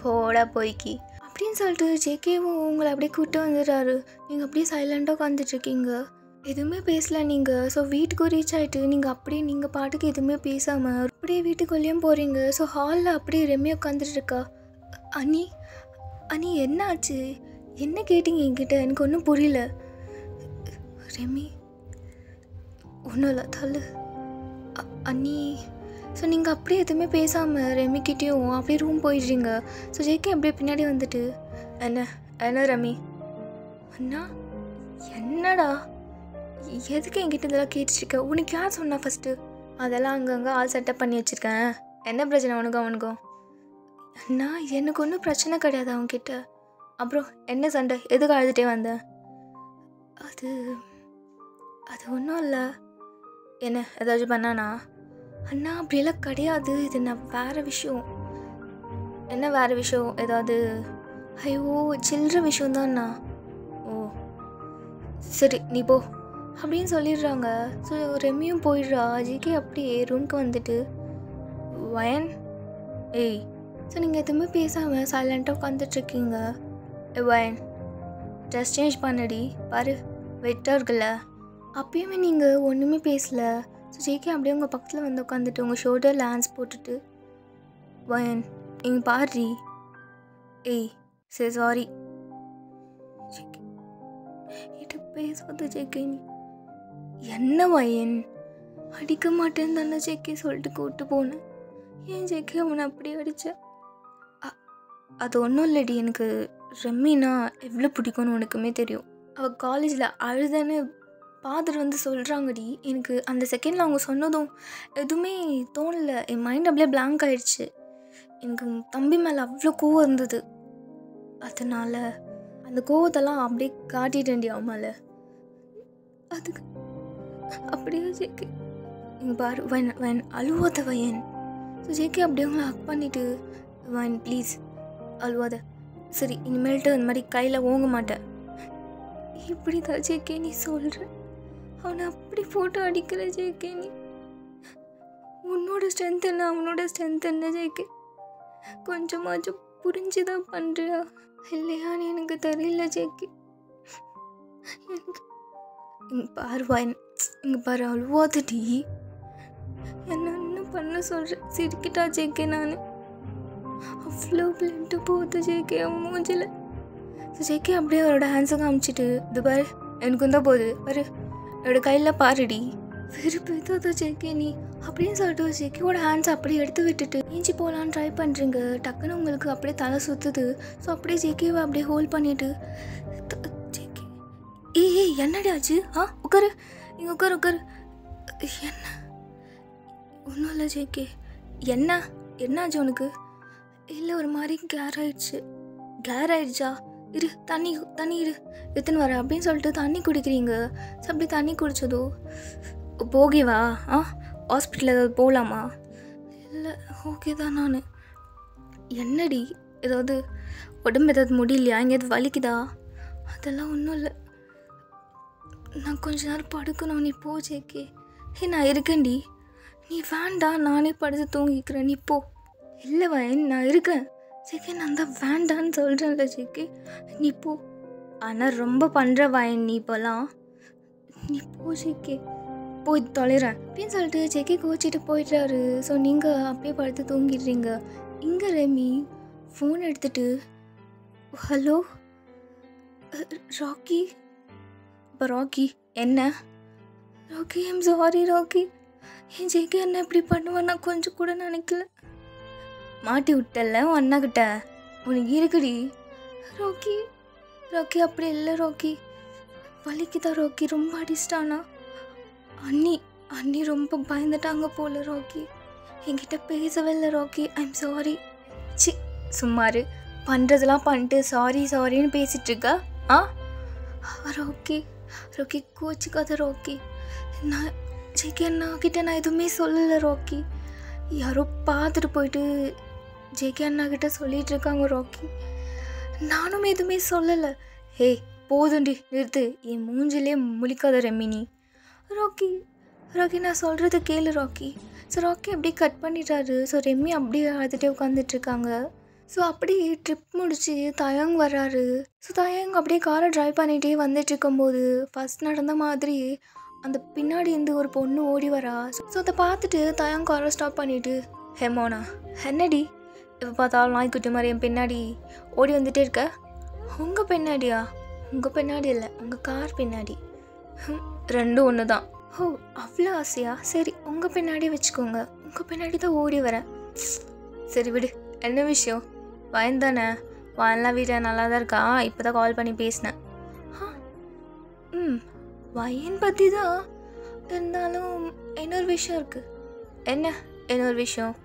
போடா போய்க்கி அப்படின்னு சொல்லிட்டு ஜேகேவும் உங்களை அப்படியே கூப்பிட்டு வந்துடுறாரு நீங்கள் அப்படியே சைலண்ட்டாக உட்காந்துட்ருக்கீங்க எதுவுமே பேசல நீங்கள் ஸோ வீட்டுக்கு ரீச் ஆகிட்டு நீங்கள் அப்படியே நீங்கள் பாட்டுக்கு எதுவுமே பேசாமல் அப்படியே வீட்டுக்குள்ளேயும் போகிறீங்க ஸோ ஹாலில் அப்படியே ரெம்மி உட்காந்துட்டு இருக்கா அனி அனி என்ன ஆச்சு என்ன கேட்டீங்க என்கிட்ட எனக்கு ஒன்றும் புரியல ரெமி ஒன்றும் இல்லை தள்ளு அ- அண்ணி ஸோ நீங்கள் அப்படியே எதுவுமே பேசாமல் ரெமிக்கிட்டேயும் அப்படியே ரூம் போயிடுறீங்க ஸோ ஜேகே அப்படியே பின்னாடி வந்துட்டு என்ன என்ன ரமி அண்ணா என்னடா எதுக்கு என்கிட்ட இதெல்லாம் கேட்டுருக்க உனக்கு யார் சொன்னா ஃபஸ்ட்டு அதெல்லாம் அங்கங்கே ஆள் செட்டப் பண்ணி வச்சுருக்கேன் என்ன பிரச்சனை உனக்கும் அவனுக்கும் அண்ணா எனக்கு ஒன்றும் பிரச்சனை கிடையாது அவன்கிட்ட அப்புறம் என்ன சண்டை எதுக்கு அழுதுகிட்டே வந்தேன் அது அது ஒன்றும் இல்லை என்ன ஏதாச்சும் பண்ணானா அண்ணா அப்படியெல்லாம் கிடையாது இது நான் வேறு விஷயம் என்ன வேறு விஷயம் ஏதாவது ஐயோ சில்லற விஷயம்தான்ண்ணா ஓ சரி நீ போ அப்படின்னு சொல்லிடுறாங்க ஸோ ரெமியும் போயிடுறா ஜிகே அப்படியே ரூம்க்கு வந்துட்டு வயன் ஏய் ஸோ நீங்கள் எதுவுமே பேசாமல் சைலண்ட்டாக உட்காந்துட்ருக்கீங்க வயன் ட்ரெஸ் சேஞ்ச் பண்ணடி பாரு வெட்டாக இருக்குல்ல அப்பயுமே நீங்கள் ஒன்றுமே பேசல ஸோ ஜேகே அப்படியே உங்கள் பக்கத்தில் வந்து உட்காந்துட்டு உங்கள் ஷோல்டரில் ஹேண்ட்ஸ் போட்டுட்டு வயன் இங்கே பாருடி ஏய் சரி சாரி இது பேசாத ஜேகே நீ என்ன வயன் அடிக்க மாட்டேன்னு தானே ஜேகே சொல்லிட்டு கூப்பிட்டு போனேன் ஏன் ஜேகே அவனை அப்படியே அடிச்ச அ- அது ஒன்றும் இல்லடி எனக்கு ரெம்மினா எவ்வளோ பிடிக்கும்னு உனக்குமே தெரியும் அவள் காலேஜில் அழுதன்னு பார்த்துட்டு வந்து சொல்கிறாங்கடி எனக்கு அந்த செகண்டில் அவங்க சொன்னதும் எதுவுமே தோணல என் மைண்ட் அப்படியே blank ஆயிடுச்சு எனக்கு உன் தம்பி மேலே அவ்வளோ கோவம் இருந்தது அதனால் அந்த கோவத்தெல்லாம் அப்படியே காட்டிட்டேன்டி அவன் மேலே அதுக்கு அப்படியே ஜேகே இங்கே பாரு வயன் வயன் அழுவாத வயன் ஸோ ஜேகே அப்படியே அவங்கள ஹக் பண்ணிவிட்டு வயன் ப்ளீஸ் அழுவாத சரி இனிமேல்ட்டு அந்த மாதிரி கையில் ஓங்க மாட்டேன் இப்படி தான் ஜேகே நீ சொல்கிற அவனை அப்படி போட்டு அடிக்கிற ஜேகே நீ உன்னோட ஸ்ட்ரென்த் என்ன அவனோட ஸ்ட்ரென்த் என்ன ஜேகே கொஞ்சமாச்சும் புரிஞ்சுதான் பண்ணுறியா இல்லையான்னு எனக்கு தெரியல ஜேகே எனக்கு இங்கே பாரு வாயன் இங்கே பாரு அழுவாதடி என்ன என்ன பண்ண சொல்கிறேன் சிரிக்கிட்டா ஜேகே நான் அவ்வளோ பிளட்டு போகுது ஜேகே அவன் மூஞ்சில் ஸோ ஜேகே அப்படியே அவரோட ஹேண்ட்ஸை காமிச்சிட்டு இது பாரு எனக்கும் தான் போகுது பாரு என்னோட கையில் பாருடி வெறுப்பு ஏதோ ஜேகே நீ அப்படின்னு சொல்லிட்டு ஜேகேவோட ஹேண்ட்ஸ் அப்படியே எடுத்து விட்டுட்டு ஏஞ்சி போகலான்னு ட்ரை பண்ணுறீங்க டக்குன்னு உங்களுக்கு அப்படியே தலை சுற்றுது ஸோ அப்படியே ஜேகேவை அப்படியே ஹோல்ட் பண்ணிவிட்டு ஜேகே ஏய் ஏய் என்னடி ஆச்சு ஆ உட்காரு இங்கே உட்காரு உட்காரு என்ன ஒன்றும் இல்லை ஜேகே என்ன என்னாச்சு உனக்கு இல்லை ஒரு மாதிரி கேர் ஆயிடுச்சு கேர் ஆயிடுச்சா இரு தண்ணி தண்ணி இரு எத்தனை வர அப்படின்னு சொல்லிட்டு தண்ணி குடிக்கிறீங்க ஸோ அப்படி தண்ணி குடிச்சதோ போகேவா ஆ ஹாஸ்பிட்டல் ஏதாவது போகலாமா இல்லை ஓகே தான் நான் என்னடி ஏதாவது உடம்பு ஏதாவது முடியலையா எங்கேயாவது வலிக்குதா அதெல்லாம் ஒன்றும் இல்லை நான் கொஞ்ச நேரம் படுக்கணும் நீ போ ஜேகே ஹே நான் இருக்கேன்டி நீ வேண்டாம் நானே படுத்து தூங்கிக்கிறேன் நீ போ இல்லை வயன் நான் இருக்கேன் ஜேகே நான் தான் வேண்டான்னு சொல்கிறேன்ல ஜேகே நீ போ ஆனால் ரொம்ப பண்ணுற வயன் நீ இப்போலாம் நீ போ ஜேகே போய் தொலைறேன் அப்படின்னு சொல்லிட்டு ஜெக்கி கோச்சிட்டு போயிட்டாரு ஸோ நீங்கள் அப்படியே படுத்து தூங்கிடுறீங்க இங்கே ரெமி ஃபோன் எடுத்துட்டு ஹலோ ராக்கி இப்போ ராக்கி என்ன ராக்கி ஐம் சாரி ராக்கி என் ஜெகி என்ன இப்படி பண்ணுவேன் நான் கொஞ்சம் கூட நினைக்கல மாட்டி விட்டல உன் அண்ணா கிட்ட உனக்கு இருக்குடி ராக்கி ராக்கி அப்படி இல்லை ராக்கி வலிக்குதா ராக்கி ரொம்ப அடிச்சிட்டானா அண்ணி அண்ணி ரொம்ப பயந்துட்டாங்க போல ராக்கி என்கிட்ட பேசவே இல்லை ராக்கி ஐம் சாரி சி சும்மாரு பண்ணுறதெல்லாம் பண்ணிட்டு சாரி சாரின்னு பேசிட்டு இருக்கா ஆ ராக்கி ராக்கி கோச்சிக்காத ராக்கி நான் ஜேகே அண்ணா கிட்ட நான் எதுவுமே சொல்லலை ராக்கி யாரோ பார்த்துட்டு போயிட்டு ஜேகே அண்ணா கிட்ட சொல்லிட்டு இருக்காங்க ராக்கி நானும் எதுவுமே சொல்லலை ஹே போதுண்டி நிறுத்து என் மூஞ்சிலே முழிக்காத ரெமினி ராக்கி ராக்கி நான் சொல்கிறத கேளு ராக்கி ஸோ ராக்கி அப்படியே கட் பண்ணிட்டாரு ஸோ ரெம்மி அப்படியே அழுதுகிட்டே உட்காந்துட்டு இருக்காங்க ஸோ அப்படியே ட்ரிப் முடிச்சு தயங் வர்றாரு ஸோ தயங் அப்படியே காரை ட்ரைவ் பண்ணிகிட்டே வந்துட்டு இருக்கும்போது ஃபர்ஸ்ட் நடந்த மாதிரி அந்த பின்னாடி இருந்து ஒரு பொண்ணு ஓடி வரா ஸோ அதை பார்த்துட்டு தயங் காரை ஸ்டாப் பண்ணிட்டு ஹெமோனா என்னடி இப்போ பார்த்தாலும் நாய்க்குட்டி மாதிரி என் பின்னாடி ஓடி வந்துட்டே இருக்க உங்கள் பின்னாடியா உங்கள் பின்னாடி இல்லை உங்கள் கார் பின்னாடி ஹம், ரெண்டும் ஒன்று தான் ஓ அவ்வளோ ஆசையா சரி உங்கள் பின்னாடி வச்சுக்கோங்க உங்கள் பின்னாடி தான் ஓடி வரேன் சரி விடு என்ன விஷயம் வயன் தானே வயன்லாம் வீட்டில் நல்லா தான் இருக்கா இப்போ தான் கால் பண்ணி பேசினேன் ஆ, ம் வயன் பற்றி தான் இருந்தாலும் இன்னொரு விஷயம் இருக்குது என்ன இன்னொரு விஷயம்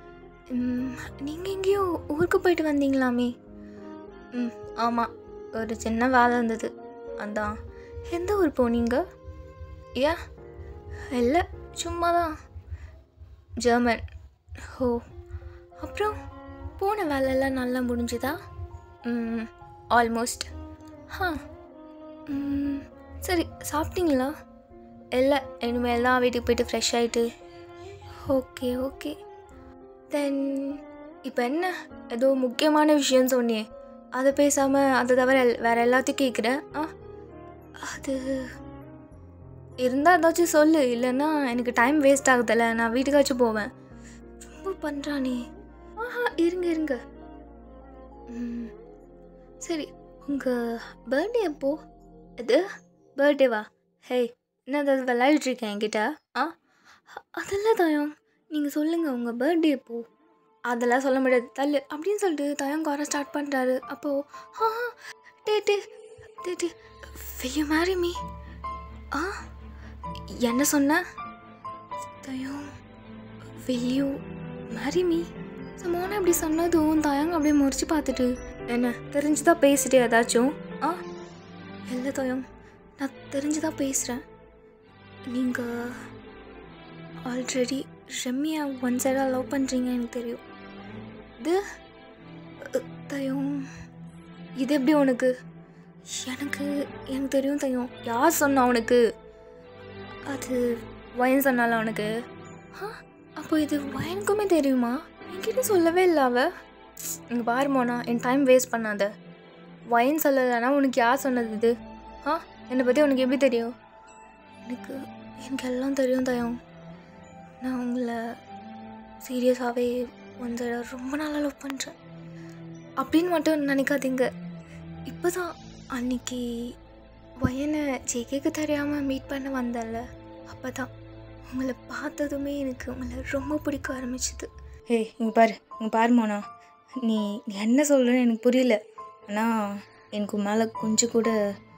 நீங்கள் எங்கேயோ ஊருக்கு போயிட்டு வந்தீங்களாமே ம் ஆமாம் ஒரு சின்ன வேலை இருந்தது அதான் எந்த ஊர் போனீங்க ஏன் இல்லை சும்மா தான் ஜெர்மன் ஓ அப்புறம் போன வேலையெல்லாம் நல்லா முடிஞ்சுதா ம் ஆல்மோஸ்ட் ஆ ம், சரி சாப்பிட்டீங்களா இல்லை இனிமேல் தான் வீட்டுக்கு போயிட்டு ஃப்ரெஷ் ஆகிட்டு ஓகே ஓகே தென் இப்போ என்ன ஏதோ முக்கியமான விஷயம்னு சொன்னியே அதை பேசாமல் அதை தவிர எல்- வேற எல்லாத்தையும் கேட்குறேன் ஆ அது இருந்தால் ஏதாச்சும் சொல்லு இல்லைன்னா எனக்கு டைம் வேஸ்ட் ஆகுதில்ல நான் வீட்டுக்காச்சும் போவேன் ரொம்ப பண்ணுறானே ஆஹா இருங்க இருங்க ம், சரி உங்கள் பர்த்டே எப்போ இது பர்த்டேவா ஹே என்ன ஏதாவது விளையாடிட்டு இருக்கேன் என்கிட்ட ஆ அதெல்லாம் தயம் நீங்கள் சொல்லுங்கள் உங்கள் பர்த்டே எப்போ அதெல்லாம் சொல்ல முடியாது தள்ளு அப்படின்னு சொல்லிட்டு தயம் கார ஸ்டார்ட் பண்ணுறாரு அப்போது ஆ டே டே டே டே will you marry me ஆ என்ன சொன்ன தயம் will you marry me so Mona அப்படி சொன்னதும் தயங்க அப்படியே முறிச்சு பார்த்துட்டு என்ன தெரிஞ்சுதான் பேசிட்டே ஏதாச்சும் ஆ இல்லை தயம் நான் தெரிஞ்சுதான் பேசுகிறேன் நீங்கள் ஆல்ரெடி ரம்யா ஒன் சைடாக லவ் பண்ணுறீங்க எனக்கு தெரியும் இது அ, தயம் இது எப்படி உனக்கு எனக்கு எனக்கு தெரியும் தெரியும் யார் சொன்னா உனக்கு அது வயன் சொன்னால உனக்கு ஆ அப்போ இது வயனுக்குமே தெரியுமா என்கிட்ட சொல்லவே இல்லை அவ இங்கே பாரு மோனா என் டைம் வேஸ்ட் பண்ணாத வயன் சொல்லலைன்னா உனக்கு யார் சொன்னது இது ஆ என்னை பற்றி உனக்கு எப்படி தெரியும் எனக்கு எனக்கு எல்லாம் தெரியும் தயம் நான் உங்களை சீரியஸாகவே ஒன் சைடாக ரொம்ப நாளாக லவ் பண்ணுறேன் அப்படின்னு மட்டும் நினைக்காதீங்க இப்போ தான் அன்னைக்கு வயனை ஜேகேக்கு தெரியாமல் மீட் பண்ண வந்தேன்ல அப்போ தான் உங்களை பார்த்ததுமே எனக்கு உங்களை ரொம்ப பிடிக்க ஆரம்பிச்சுது ஏய் இங்கே பாரு இங்கே பாரு மோனா நீ நீ என்ன சொல்கிறேன்னு எனக்கு புரியல ஆனால் எனக்கு உன் மேலே கொஞ்சம் கூட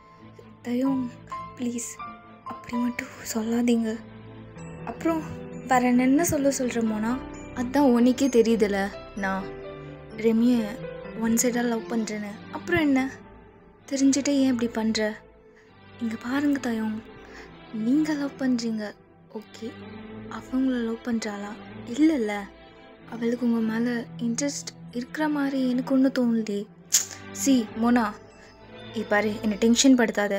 தயம் ப்ளீஸ் அப்படி மட்டும் சொல்லாதீங்க அப்புறம் வேற என்ன சொல்ல சொல்கிறோமோனா அதான் உனக்கே தெரியுதுல்ல நான் ரெமியை ஒன் சைடாக லவ் பண்ணுறேன்னு அப்புறம் என்ன தெரிஞ்சுட்டே ஏன் இப்படி பண்ணுற இங்கே பாருங்க தயம் நீங்கள் லவ் பண்ணுறீங்க ஓகே அவங்கள லவ் பண்ணுறாளா இல்லைல்ல அவளுக்கு உங்கள் மேலே இன்ட்ரெஸ்ட் இருக்கிற மாதிரி எனக்கு ஒன்றும் தோணுதே சி மோனா இ பாரு என்னை டென்ஷன் படுத்தாத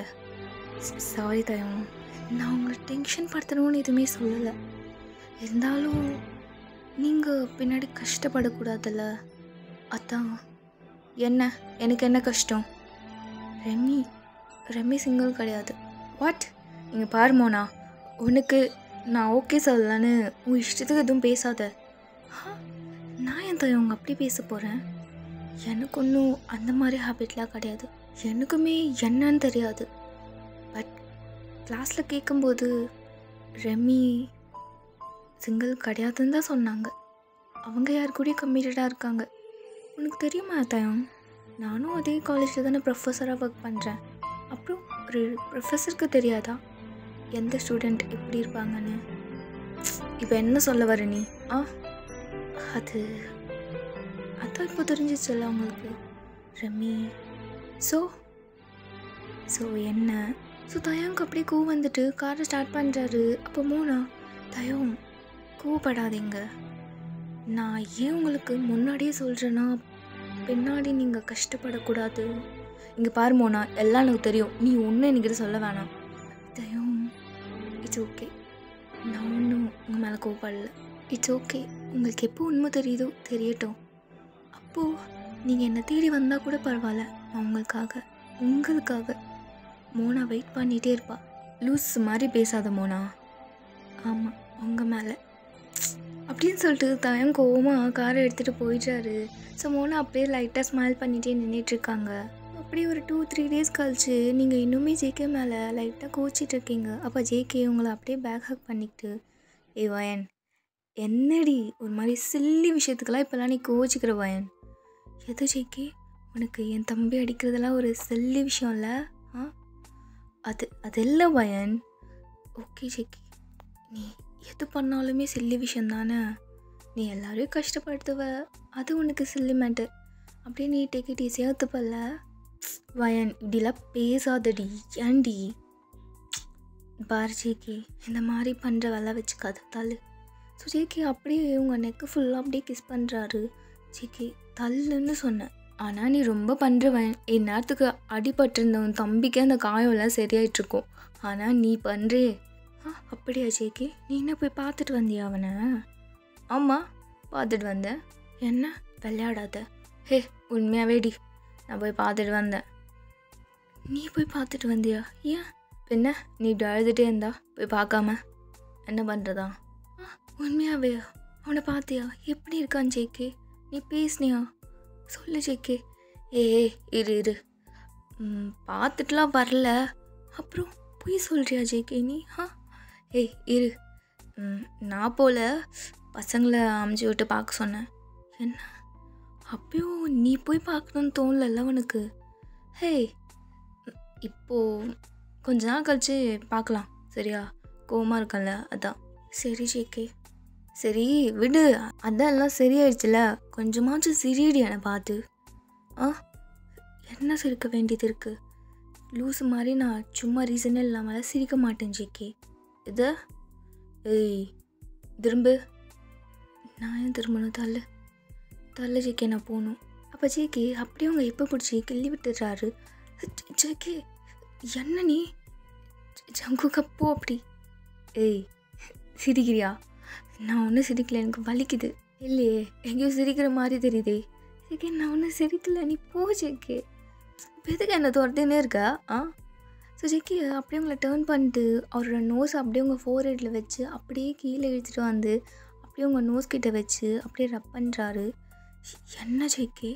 சாரி தயம் நான் உங்களை டென்ஷன் படுத்தணும்னு எதுவுமே சொல்லலை இருந்தாலும் நீங்கள் பின்னாடி கஷ்டப்படக்கூடாதுல்ல அதான் என்ன எனக்கு என்ன கஷ்டம் ரெமி ரெமி சிங்கிள் கிடையாது வாட் இங்கே பாரு மோனா உனக்கு நான் ஓகே சொல்லலான்னு உன் இஷ்டத்துக்கு எதுவும் பேசாத ஆ, நான் என் தயம் உங்க அப்படி பேச போகிறேன் எனக்கு ஒன்றும் அந்த மாதிரி ஹேபிட்லாம் கிடையாது எனக்குமே என்னன்னு தெரியாது பட் கிளாஸில் கேட்கும்போது ரெமி சிங்கிள் கிடையாதுன்னு தான் சொன்னாங்க அவங்க யார் கூடயும் கம்மிட்டடாக இருக்காங்க உனக்கு தெரியுமா தயம் நானும் அதே காலேஜில் தானே ப்ரொஃபஸராக ஒர்க் பண்ணுறேன் அப்புறம் ஒரு ப்ரொஃபஸருக்கு தெரியாதா எந்த ஸ்டூடெண்ட் எப்படி இருப்பாங்கன்னு இப்போ என்ன சொல்ல வர நீ ஆ அது அதான் இப்போ தெரிஞ்சிச்சுல்ல உங்களுக்கு ரமி ஸோ ஸோ என்ன ஸோ தயாங்க் அப்படியே கூ வந்துட்டு காரை ஸ்டார்ட் பண்ணுறாரு அப்போ மூணா தயம் கூப்படாதீங்க நான் ஏன் உங்களுக்கு முன்னாடியே சொல்கிறேன்னா பின்னாடி நீங்கள் கஷ்டப்படக்கூடாது இங்கே பாரு மோனா எல்லாம் எனக்கு தெரியும் நீ ஒன்றும் என்கிட்ட சொல்ல வேணாம் தயம் இட்ஸ் ஓகே நான் ஒன்றும் உங்கள் மேலே கோவப்படல இட்ஸ் ஓகே உங்களுக்கு எப்போ உண்மை தெரியுதோ தெரியட்டும் அப்போது நீங்கள் என்னை தேடி வந்தால் கூட பரவாயில்ல நான் உங்களுக்காக உங்களுக்காக மோனா வெயிட் பண்ணிகிட்டே இருப்பா லூஸ் மாதிரி பேசாத மோனா ஆமாம் உங்கள் மேலே அப்படின்னு சொல்லிட்டு தயம் கோவமாக காரை எடுத்துகிட்டு போயிட்டாரு ஸோ மோனா அப்படியே லைட்டாக ஸ்மைல் பண்ணிகிட்டே நின்றுட்டுருக்காங்க அப்படியே ஒரு டூ த்ரீ டேஸ் கழிச்சு நீங்கள் இன்னுமே ஜேகே மேலே லைட்டாக கோச்சிட்டு இருக்கீங்க அப்போ ஜேகே உங்களை அப்படியே பேக் ஹக் பண்ணிக்கிட்டு ஏ வயன் என்னடி ஒரு மாதிரி சில்லி விஷயத்துக்கெல்லாம் இப்போல்லாம் நீ கோச்சிக்கிற வயன் எது ஜேகே உனக்கு என் தம்பி அடிக்கிறதெல்லாம் ஒரு சில்லி விஷயம் இல்லை ஆ அது அதெல்லாம் வயன் ஓகே ஜேகே நீ எது பண்ணாலுமே சில்லி விஷயம் தானே நீ எல்லாரையும் கஷ்டப்படுத்துவ அது உனக்கு சில்லி மேட்டர் அப்படியே நீ டேக்கிட்டு ஈஸியாக ஒத்துப்பல்ல வயன் இப்படிலாம் பேசாதடி ஏன்டி பார் ஜேகே இந்த மாதிரி பண்ணுற வேலை வச்சுக்காது தள்ளு ஸோ ஜேகே அப்படியே உங்கள் நெக்கு ஃபுல்லாக அப்படியே கிஸ் பண்ணுறாரு ஜேகே தள்ளுன்னு சொன்னேன் ஆனால் நீ ரொம்ப பண்ணுறவன் இந்நேரத்துக்கு அடிபட்டிருந்த உன் தம்பிக்கே அந்த காயம்லாம் சரியாயிட்டு இருக்கும் ஆனால் நீ பண்ணுறே ஆ அப்படியா ஜேகே நீ என்ன போய் பார்த்துட்டு வந்தியா அவனை ஆமாம் பார்த்துட்டு வந்தேன் என்ன விளையாடாத ஹே உண்மையாவே டி நான் போய் பார்த்துட்டு வந்தேன் நீ போய் பார்த்துட்டு வந்தியா ஏன் பின்ன நீ இப்படி அழுதுகிட்டே இருந்தா போய் பார்க்காம என்ன பண்ணுறதா ஆ உண்மையாவே அவனை பார்த்தியா எப்படி இருக்கான் ஜேகே நீ பேசுனியா சொல்லு ஜேகே ஏ இரு இரு ம், பார்த்துட்டுலாம் வரல அப்புறம் பொய் சொல்கிறியா ஜேகே நீ ஆ ஏய் இரு ம், நான் போல பசங்களை அமுச்சு விட்டு பார்க்க சொன்னேன் என்ன அப்பயும் நீ போய் பார்க்கணுன்னு தோணலல்ல உனக்கு ஹே இப்போது கொஞ்ச நாள் கழிச்சு பார்க்கலாம் சரியா கோவமா இருக்கல அதான் சரி ஜேகே சரி விடு அதான் எல்லாம் சரியாயிடுச்சுல கொஞ்சமாச்சும் சிரிடி என்னை பார்த்து ஆ என்ன சிரிக்க வேண்டியது இருக்கு லூசு மாதிரி நான் சும்மா ரீசனே இல்லாமல் சிரிக்க மாட்டேன் ஜேகே இது ஏய் திரும்பு நான் ஏன் திரும்பணும் தள்ளு தள்ளு ஜேகே நான் போகணும் அப்போ ஜேகே அப்படியே அவங்க எப்போ பிடிச்சி கிள்ளி விட்டுறாரு ஜே- ஜேகே என்ன நீ ஜங்கு கப்போ அப்படி ஏய் சிரிக்கிறியா நான் ஒன்றும் சிரிக்கல எனக்கு வலிக்குது இல்லையே எங்கேயோ சிரிக்கிற மாதிரி தெரியுதே ஜேகே நான் ஒன்றும் சிரிக்கல நீ போ ஜேகே இப்போ எதுக்கு என்ன துரத்துனே இருக்கா ஆ ஸோ ஜெக்கி அப்படியே உங்களை டேர்ன் பண்ணிட்டு அவரோட நோஸ் அப்படியே உங்கள் ஃபோர்ஹெட்டில் வச்சு அப்படியே கீழே இழுத்துட்டு வந்து அப்படியே உங்கள் நோஸ் கிட்ட வச்சு அப்படியே ரப் பண்ணுறாரு என்ன ஜெக்கி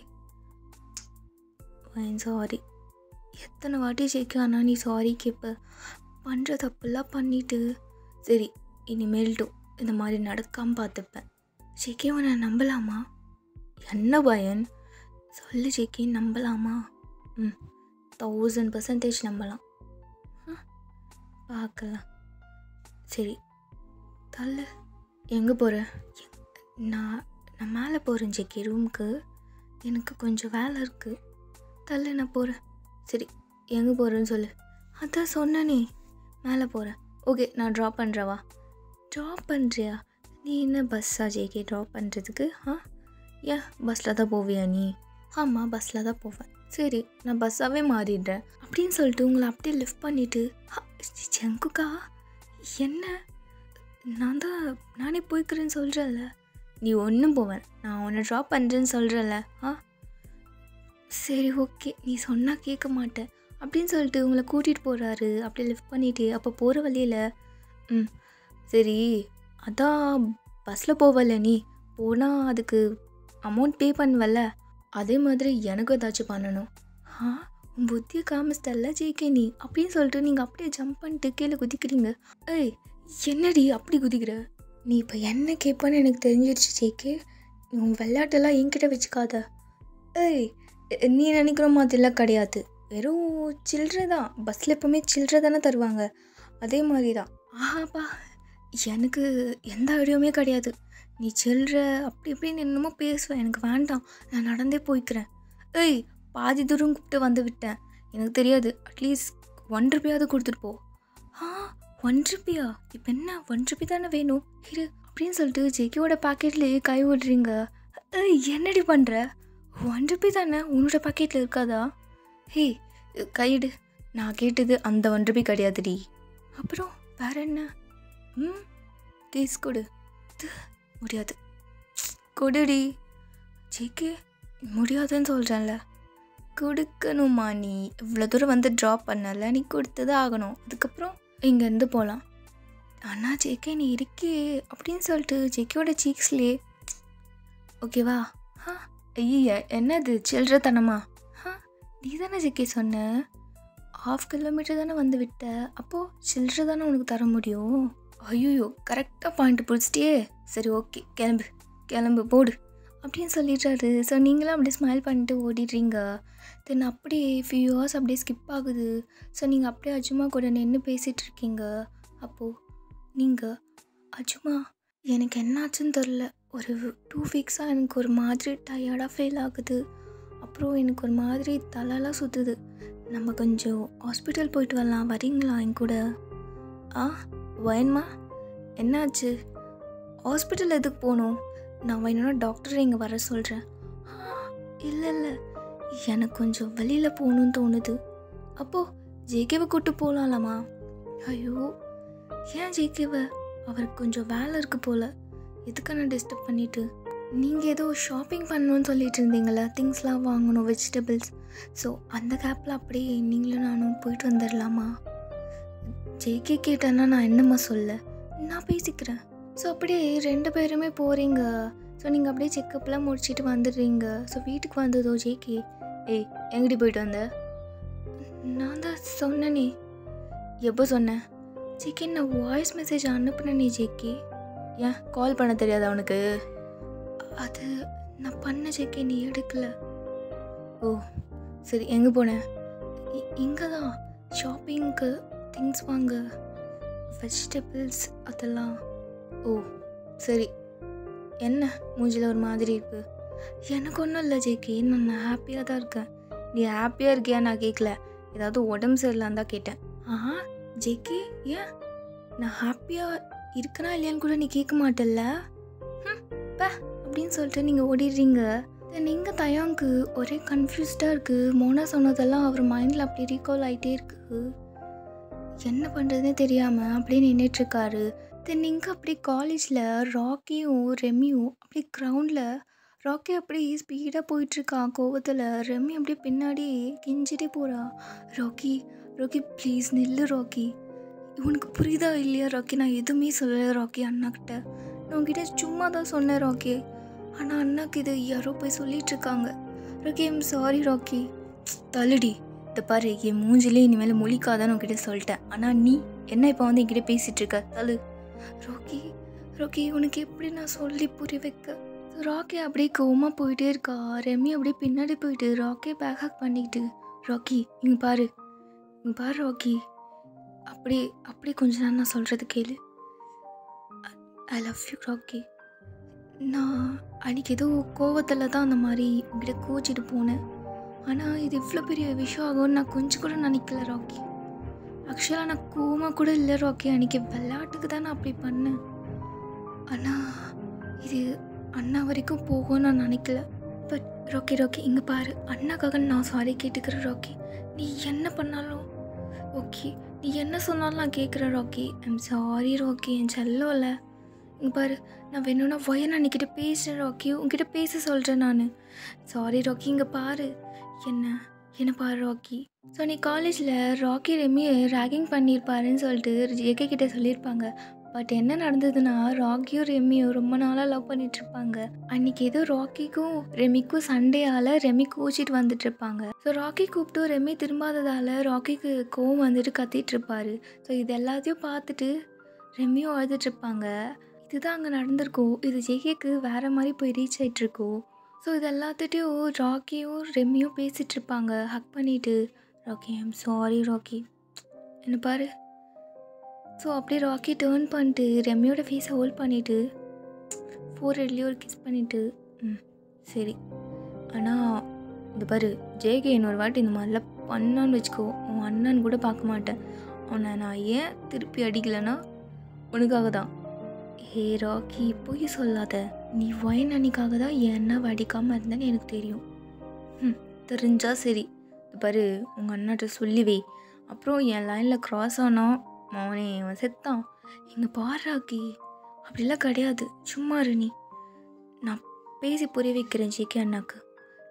சாரி எத்தனை வாட்டி ஜெக்கி ஆனால் நீ சாரி கேட்ப பண்ணுற தப்புலாம் பண்ணிட்டு சரி இனிமேல்ட்டும் இந்த மாதிரி நடக்காமல் பார்த்துப்பேன் ஜெக்கி அவனை நம்பலாமா என்ன பயன் சொல்லு ஜெக்கி நம்பலாமா ம் தௌசண்ட் பர்சன்டேஜ் நம்பலாம் ஆ, பார்க்கலாம் சரி தள்ளு எங்கே போகிற நான் நான் மேலே போகிறேன் ஜெக்கி ரூமுக்கு எனக்கு கொஞ்சம் வேலை இருக்குது தள்ளு நான் போகிறேன் சரி எங்கே போகிறேன்னு சொல்லு அதான் சொன்னனே மேலே போகிறேன் ஓகே நான் ட்ராப் பண்ணுறவா ட்ராப் பண்ணுறியா நீ என்ன பஸ்ஸா ஜேகே ட்ராப் பண்ணுறதுக்கு ஆ ஏன் பஸ்ஸில் தான் போவியா நீ ஆமாம் பஸ்ஸில் தான் போவேன் சரி நான் பஸ்ஸாகவே மாறிடுறேன் அப்படின்னு சொல்லிட்டு உங்களை அப்படியே லிஃப்ட் பண்ணிவிட்டு ஜங்குக்கா என்ன நான் தான் நானே போய்க்கிறேன்னு சொல்கிறேன்ல நீ ஒன்றும் போவேன் நான் உன்னை ட்ராப் பண்ணுறேன்னு சொல்கிறேன்ல ஆ சரி ஓகே நீ சொன்னால் கேட்க மாட்டேன் அப்படின்னு சொல்லிட்டு உங்களை கூட்டிகிட்டு போகிறாரு அப்படியே லிஃப்ட் பண்ணிவிட்டு அப்போ போகிற வழியில் ம் சரி அதான் பஸ்ஸில் போவல நீ போனால் அதுக்கு அமௌண்ட் பே பண்ணுவல்ல அதே மாதிரி எனக்கும் ஏதாச்சும் பண்ணணும் ஆ உன் புத்தியை காமிச்சிட்டல்ல ஜேகே நீ அப்படின்னு சொல்லிட்டு நீங்கள் அப்படியே ஜம்ப் பண்ணிட்டு கீழே குதிக்கிறீங்க ஏய் என்னடி அப்படி குதிக்கிற நீ இப்போ என்ன கேட்பான்னு எனக்கு தெரிஞ்சிருச்சு ஜேகே நீ உன் விளையாட்டெல்லாம் என்கிட்ட வச்சுக்காத ஏய் எ- நீ நினைக்கிற மாதிரிலாம் கிடையாது வெறும் சில்லறை தான் பஸ்ஸில் எப்பவுமே சில்லறை தானே தருவாங்க அதே மாதிரி தான் ஆஹாப்பா எனக்கு எந்த ஐடியாவுமே கிடையாது நீ சில்லற அப்படி இப்படின்னு என்னமோ பேசுவேன் எனக்கு வேண்டாம் நான் நடந்தே போய்க்கிறேன் ஏய் பாதி தூரம் கூப்பிட்டு வந்து விட்டேன் எனக்கு தெரியாது அட்லீஸ்ட் ஒன் ருபியாவது கொடுத்துட்டு போ ஆ ஒன் ருபியா இப்போ என்ன ஒன் ருபி தானே வேணும் இரு அப்படின்னு சொல்லிட்டு ஜெக்கியோட பாக்கெட்லேயே கை விடுறீங்க ஏய் என்னடி பண்ணுற ஒன் ருபி தானே உன்னோட பாக்கெட்டில் இருக்காதா ஹே கையிடு நான் கேட்டது அந்த ஒன் ருபி கிடையாதுடி அப்புறம் வேற என்ன ம் கேஸ் கொடு இது முடியாது கொடுடி ஜேகே முடியாதுன்னு சொல்கிறேன்ல கொடுக்கணுமா நீ இவ்வளோ தூரம் வந்து ட்ராப் பண்ணல நீ கொடுத்து தான் ஆகணும் அதுக்கப்புறம் இங்கேருந்து போகலாம் ஆனால் ஜேகே நீ இருக்கே அப்படின்னு சொல்லிட்டு ஜேகேயோட சீக்ஸ்லேயே ஓகேவா ஆ ஐய என்னது சில்லறத்தனமா ஆ நீ தானே ஜேகே சொன்ன ஹாஃப் கிலோமீட்டர் தானே வந்து விட்ட அப்போது சில்லற தானே உனக்கு தர முடியும் ஐயோ கரெக்டாக பாயிண்ட் பிடிச்சிட்டியே சரி ஓகே கிளம்பு கிளம்பு போடு அப்படின்னு சொல்லிடுறாரு ஸோ நீங்களும் அப்படியே ஸ்மைல் பண்ணிட்டு ஓடிடுறீங்க தென் அப்படியே ஃபியூ ஹவர்ஸ் அப்படியே ஸ்கிப் ஆகுது ஸோ நீங்கள் அப்படியே அஜுமா கூட நின்று பேசிகிட்டு இருக்கீங்க அப்போது நீங்கள் அஜுமா எனக்கு என்னாச்சுன்னு தெரில ஒரு டூ வீக்ஸாக எனக்கு ஒரு மாதிரி டயர்டாக ஃபீல் ஆகுது அப்புறம் எனக்கு ஒரு மாதிரி தலைலாம் சுற்றுது நம்ம கொஞ்சம் ஹாஸ்பிட்டல் போயிட்டு வரலாம் வரீங்களா என் கூட ஆ வேணுமா என்னாச்சு ஹாஸ்பிட்டல் எதுக்கு போகணும் நான் வேணும்னா டாக்டர் இங்கே வர சொல்கிறேன் இல்லை இல்லை எனக்கு கொஞ்சம் வெளியில் போகணுன்னு தோணுது அப்போது ஜேகேவை கூட்டு போகலாம்மா ஐயோ ஏன் ஜேகேவை அவருக்கு கொஞ்சம் வேலை இருக்கு போல் எதுக்கு நான் டிஸ்டர்ப் பண்ணிட்டு நீங்கள் ஏதோ ஷாப்பிங் பண்ணணும்னு சொல்லிட்டு இருந்தீங்களே திங்ஸ்லாம் வாங்கணும் வெஜிடபிள்ஸ் ஸோ அந்த கேப்பில் அப்படியே நீங்களும் நானும் போயிட்டு வந்துடலாமா ஜேகே கேட்டேன்னா நான் என்னம்மா சொல்ல நான் பேசிக்கிறேன் ஸோ அப்படியே ரெண்டு பேருமே போகிறீங்க ஸோ நீங்கள் அப்படியே செக்கப்லாம் முடிச்சுட்டு வந்துடுறீங்க ஸோ வீட்டுக்கு வந்ததோ ஜேகே ஏய் எங்கிட்ட போயிட்டு வந்த நான் தான் சொன்னனே எப்போ சொன்னேன் ஜேகே நான் வாய்ஸ் மெசேஜ் அனுப்புனேனே ஜேகே ஏன் கால் பண்ண தெரியாதா அவனுக்கு அது நான் பண்ண ஜேகே நீ எடுக்கல ஓ சரி எங்கே போனேன் இங்கே தான் ஷாப்பிங்க்கு திங்ஸ் வாங்க வெஜிடபிள்ஸ் அதெல்லாம் ஓ சரி என்ன மூஞ்சில் ஒரு மாதிரி இருக்கு எனக்கு ஒன்றும் இல்லை ஜேகே நான் ஹாப்பியாக தான் இருக்கேன் நீ ஹாப்பியாக இருக்கியா நான் கேட்கல ஏதாவது உடம்பு சரியில்லான்னு தான் கேட்டேன் ஆஹா ஜேகே ஏன் நான் ஹாப்பியாக இருக்கனா இல்லையான்னு கூட நீ கேட்க மாட்டல்ல ம், பே அப்படின்னு சொல்லிட்டு நீங்கள் ஓடிடுறீங்க நீங்கள் தயாங்க்கு ஒரே கன்ஃபியூஸ்டாக இருக்குது மோனா சொன்னதெல்லாம் அவர் மைண்டில் அப்படி ரீகால் ஆகிட்டே இருக்குது என்ன பண்ணுறதுனே தெரியாமல் அப்படியே நின்றுட்டுருக்காரு தென் இங்கே அப்படி காலேஜில் ராக்கியும் ரெமியும் அப்படி கிரவுண்டில் ராக்கி அப்படியே ஸ்பீடாக போயிட்டுருக்கான் கோவத்தில் ரெமி அப்படியே பின்னாடி கெஞ்சிட்டே போகிறா ராக்கி ராக்கி ப்ளீஸ் நில்லு ராக்கி உனக்கு புரியுதா இல்லையா ராக்கி நான் எதுவுமே சொல்லலை ராக்கி அண்ணாக்கிட்ட நான் உங்ககிட்ட சும்மா தான் சொன்னேன் ராக்கி ஆனால் அண்ணாக்கு இது யாரோ போய் சொல்லிட்டு இருக்காங்க ராக்கி ஐம் சாரி ராக்கி தள்ளுடி இந்த பாரு என் மூஞ்சிலே இனிமேல் முழிக்காதான்னு உங்ககிட்ட சொல்லிட்டேன் ஆனால் நீ என்ன இப்போ வந்து என்கிட்ட பேசிகிட்டு இருக்க தள்ளு ராக்கி ராக்கி உனக்கு எப்படி நான் சொல்லி புரிய வைக்க ராக்கி அப்படியே கோவமாக போயிட்டே இருக்கா ரெமி அப்படியே பின்னாடி போயிட்டு ராக்கியை பேக் ஹேக் பண்ணிக்கிட்டு ராக்கி இங்கே பாரு இங்கே பாரு ராக்கி அப்படியே அப்படியே கொஞ்ச நேரம் நான் சொல்கிறது கேளு ஐ லவ் யூ ராக்கி நான் அன்றைக்கி ஏதோ கோவத்தில் தான் அந்த மாதிரி உங்ககிட்ட கோச்சிட்டு போனேன் ஆனால் இது இவ்வளோ பெரிய விஷயம் ஆகும்னு நான் கொஞ்சம் கூட நினைக்கல ராக்கி ஆக்சுவலாக நான் கோவமாக கூட இல்லை ராக்கி அன்றைக்கி விளையாட்டுக்கு தான் நான் அப்படி பண்ணேன் ஆனால் இது அண்ணா வரைக்கும் போகும்னு நான் நினைக்கல பட் ராக்கி ராக்கி இங்கே பாரு அண்ணாக்காக நான் சாரி கேட்டுக்கிறேன் ராக்கி நீ என்ன பண்ணாலும் ஓகே நீ என்ன சொன்னாலும் நான் கேட்குறேன் ராக்கி ஐம் சாரி ராக்கி என் செல்லோல இங்கே பாரு நான் வேணும்னா ஒய நான் கிட்ட பேசுகிறேன் ராக்கி உங்ககிட்ட பேச சொல்கிறேன் நான் சாரி ராக்கி இங்கே பாரு என்ன என்ன பாரு ராக்கி ஸோ நீ காலேஜில் ராக்கி ரெமி ரேகிங் பண்ணியிருப்பாருன்னு சொல்லிட்டு ஜேகே கிட்ட சொல்லியிருப்பாங்க பட் என்ன நடந்ததுன்னா ராக்கியும் ரெமியும் ரொம்ப நாளாக லவ் பண்ணிட்டு இருப்பாங்க அன்னைக்கு ஏதோ ராக்கிக்கும் ரெமிக்கும் சண்டேயால் ரெமி கோச்சிட்டு வந்துட்டு இருப்பாங்க ஸோ ராக்கி கூப்பிட்டு ரெமி திரும்பாததால் ராக்கிக்கு கோவம் வந்துட்டு கத்திட்டு இருப்பாரு ஸோ இது எல்லாத்தையும் பார்த்துட்டு ரெமியும் அழுதுட்டு இருப்பாங்க இதுதான் அங்கே நடந்திருக்கும் இது ஜேகேக்கு வேற மாதிரி போய் ரீச் ஆகிட்டுருக்கோம் ஸோ இது எல்லாத்துட்டையும் ராக்கியும் ரெமியும் பேசிகிட்டு இருப்பாங்க ஹக் பண்ணிட்டு ராக்கி ஐம் சாரி ராக்கி என்ன பாரு ஸோ அப்படியே ராக்கி டேர்ன் பண்ணிட்டு ரெமியோட ஃபேஸை ஹோல்ட் பண்ணிவிட்டு ஃபோர் ஹெட்லேயும் ஒரு கிஸ் பண்ணிவிட்டு ம் சரி ஆனால் இந்த பாரு ஜேகே இன்னொரு வாட்டி இந்த மாதிரிலாம் பண்ணான்னு வச்சுக்கோ உன் அண்ணன் கூட பார்க்க மாட்டேன் அவனை நான் ஏன் திருப்பி அடிக்கலைன்னா உனக்காக தான் ஹே ராக்கி பொய் சொல்லாத நீ ஒயின் அன்னிக்காக தான் என் அண்ணாவை அடிக்காமல் இருந்தேன்னு எனக்கு தெரியும் ம் தெரிஞ்சா சரி இது பாரு உங்கள் அண்ணாட்ட சொல்லி வை அப்புறம் என் லைனில் க்ராஸ் ஆனோம் அவனே அவன் செத்தான் இங்கே பாராக்கி அப்படிலாம் கிடையாது சும்மா இரு நீ நான் பேசி புரிய வைக்கிறேன் ஜிகே அண்ணாக்கு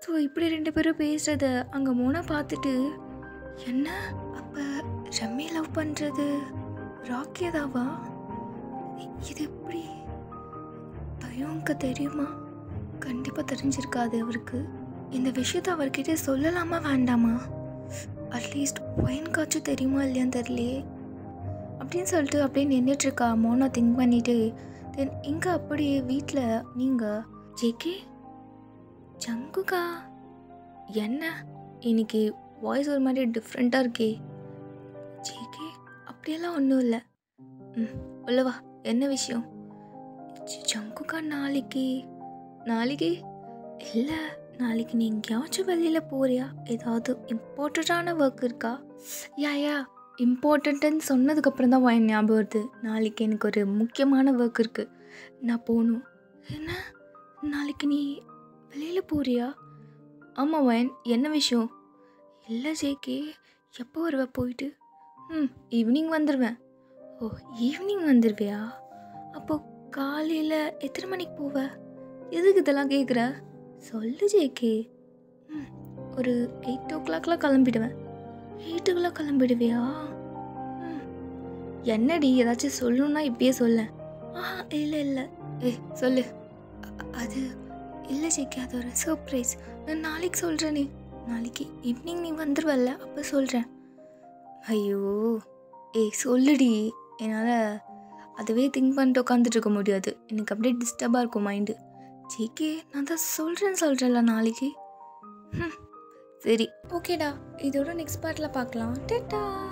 ஸோ இப்படி ரெண்டு பேரும் பேசுகிறத அங்கே மோனா பார்த்துட்டு என்ன அப்போ ரம்யா லவ் பண்ணுறது ராக்கியதாவா இது எப்படி பையனுக்கு தெரியுமா கண்டிப்பாக தெரிஞ்சிருக்காது அவருக்கு இந்த விஷயத்த அவர்கிட்ட சொல்லலாமா வேண்டாமா அட்லீஸ்ட் பையனுக்காச்சும் தெரியுமா இல்லையான்னு தெரியலையே அப்படின்னு சொல்லிட்டு அப்படியே நின்றுட்டுருக்கா மோனா திங்க் பண்ணிட்டு தென் இங்கே அப்படியே வீட்டில் நீங்கள் ஜேகே ஜங்குகா என்ன இன்னைக்கு வாய்ஸ் ஒரு மாதிரி டிஃப்ரெண்ட்டாக இருக்கே ஜேகே அப்படியெல்லாம் ஒன்றும் இல்லை ம் உள்ளவா என்ன விஷயம் ஜ- ஜங்குகா நாளைக்கு நாளைக்கு இல்லை நாளைக்கு நீ எங்கேயாச்சும் வெளியில் போறியா ஏதாவது இம்பார்ட்டண்ட்டான ஒர்க் இருக்கா யா யா இம்பார்ட்டண்ட்டுன்னு சொன்னதுக்கப்புறம் தான் என் ஞாபகம் வருது நாளைக்கு எனக்கு ஒரு முக்கியமான ஒர்க் இருக்குது நான் போகணும் என்ன நாளைக்கு நீ வெளியில் போறியா ஆமாம் வயன் என்ன விஷயம் இல்லை ஜேகே எப்போ வருவ போயிட்டு ம் ஈவினிங் வந்துடுவேன் ஓ ஈவினிங் வந்துடுவியா அப்போ காலையில் எத்தனை மணிக்கு போவ எதுக்கு இதெல்லாம் கேட்குற சொல்லு ஜேகே ம் ஒரு எயிட் ஓ கிளாக்லாம் கிளம்பிடுவேன் எயிட்டுக்கெல்லாம் கிளம்பிடுவியா ம் என்னடி ஏதாச்சும் சொல்லணும்னா இப்பயே சொல்ல ஆஹா இல்லை இல்லை ஏய் சொல்லு அ- அது இல்லை ஜேகே அது ஒரு சர்ப்ரைஸ் நான் நாளைக்கு சொல்கிறேனே நாளைக்கு ஈவினிங் நீ வந்துடுவல்ல அப்போ சொல்கிறேன் ஐயோ ஏய் சொல்லுடி என்னால் அதுவே திங்க் பண்ணிட்டு உட்காந்துட்டு இருக்க முடியாது எனக்கு அப்படியே டிஸ்டர்பாக இருக்கும் மைண்டு ஜேகே நான் தான் சொல்கிறேன்னு சொல்கிறேன்ல நாளைக்கு ம் சரி ஓகேடா இதோட நெக்ஸ்ட் பார்ட்டில் பார்க்கலாம் டேட்டா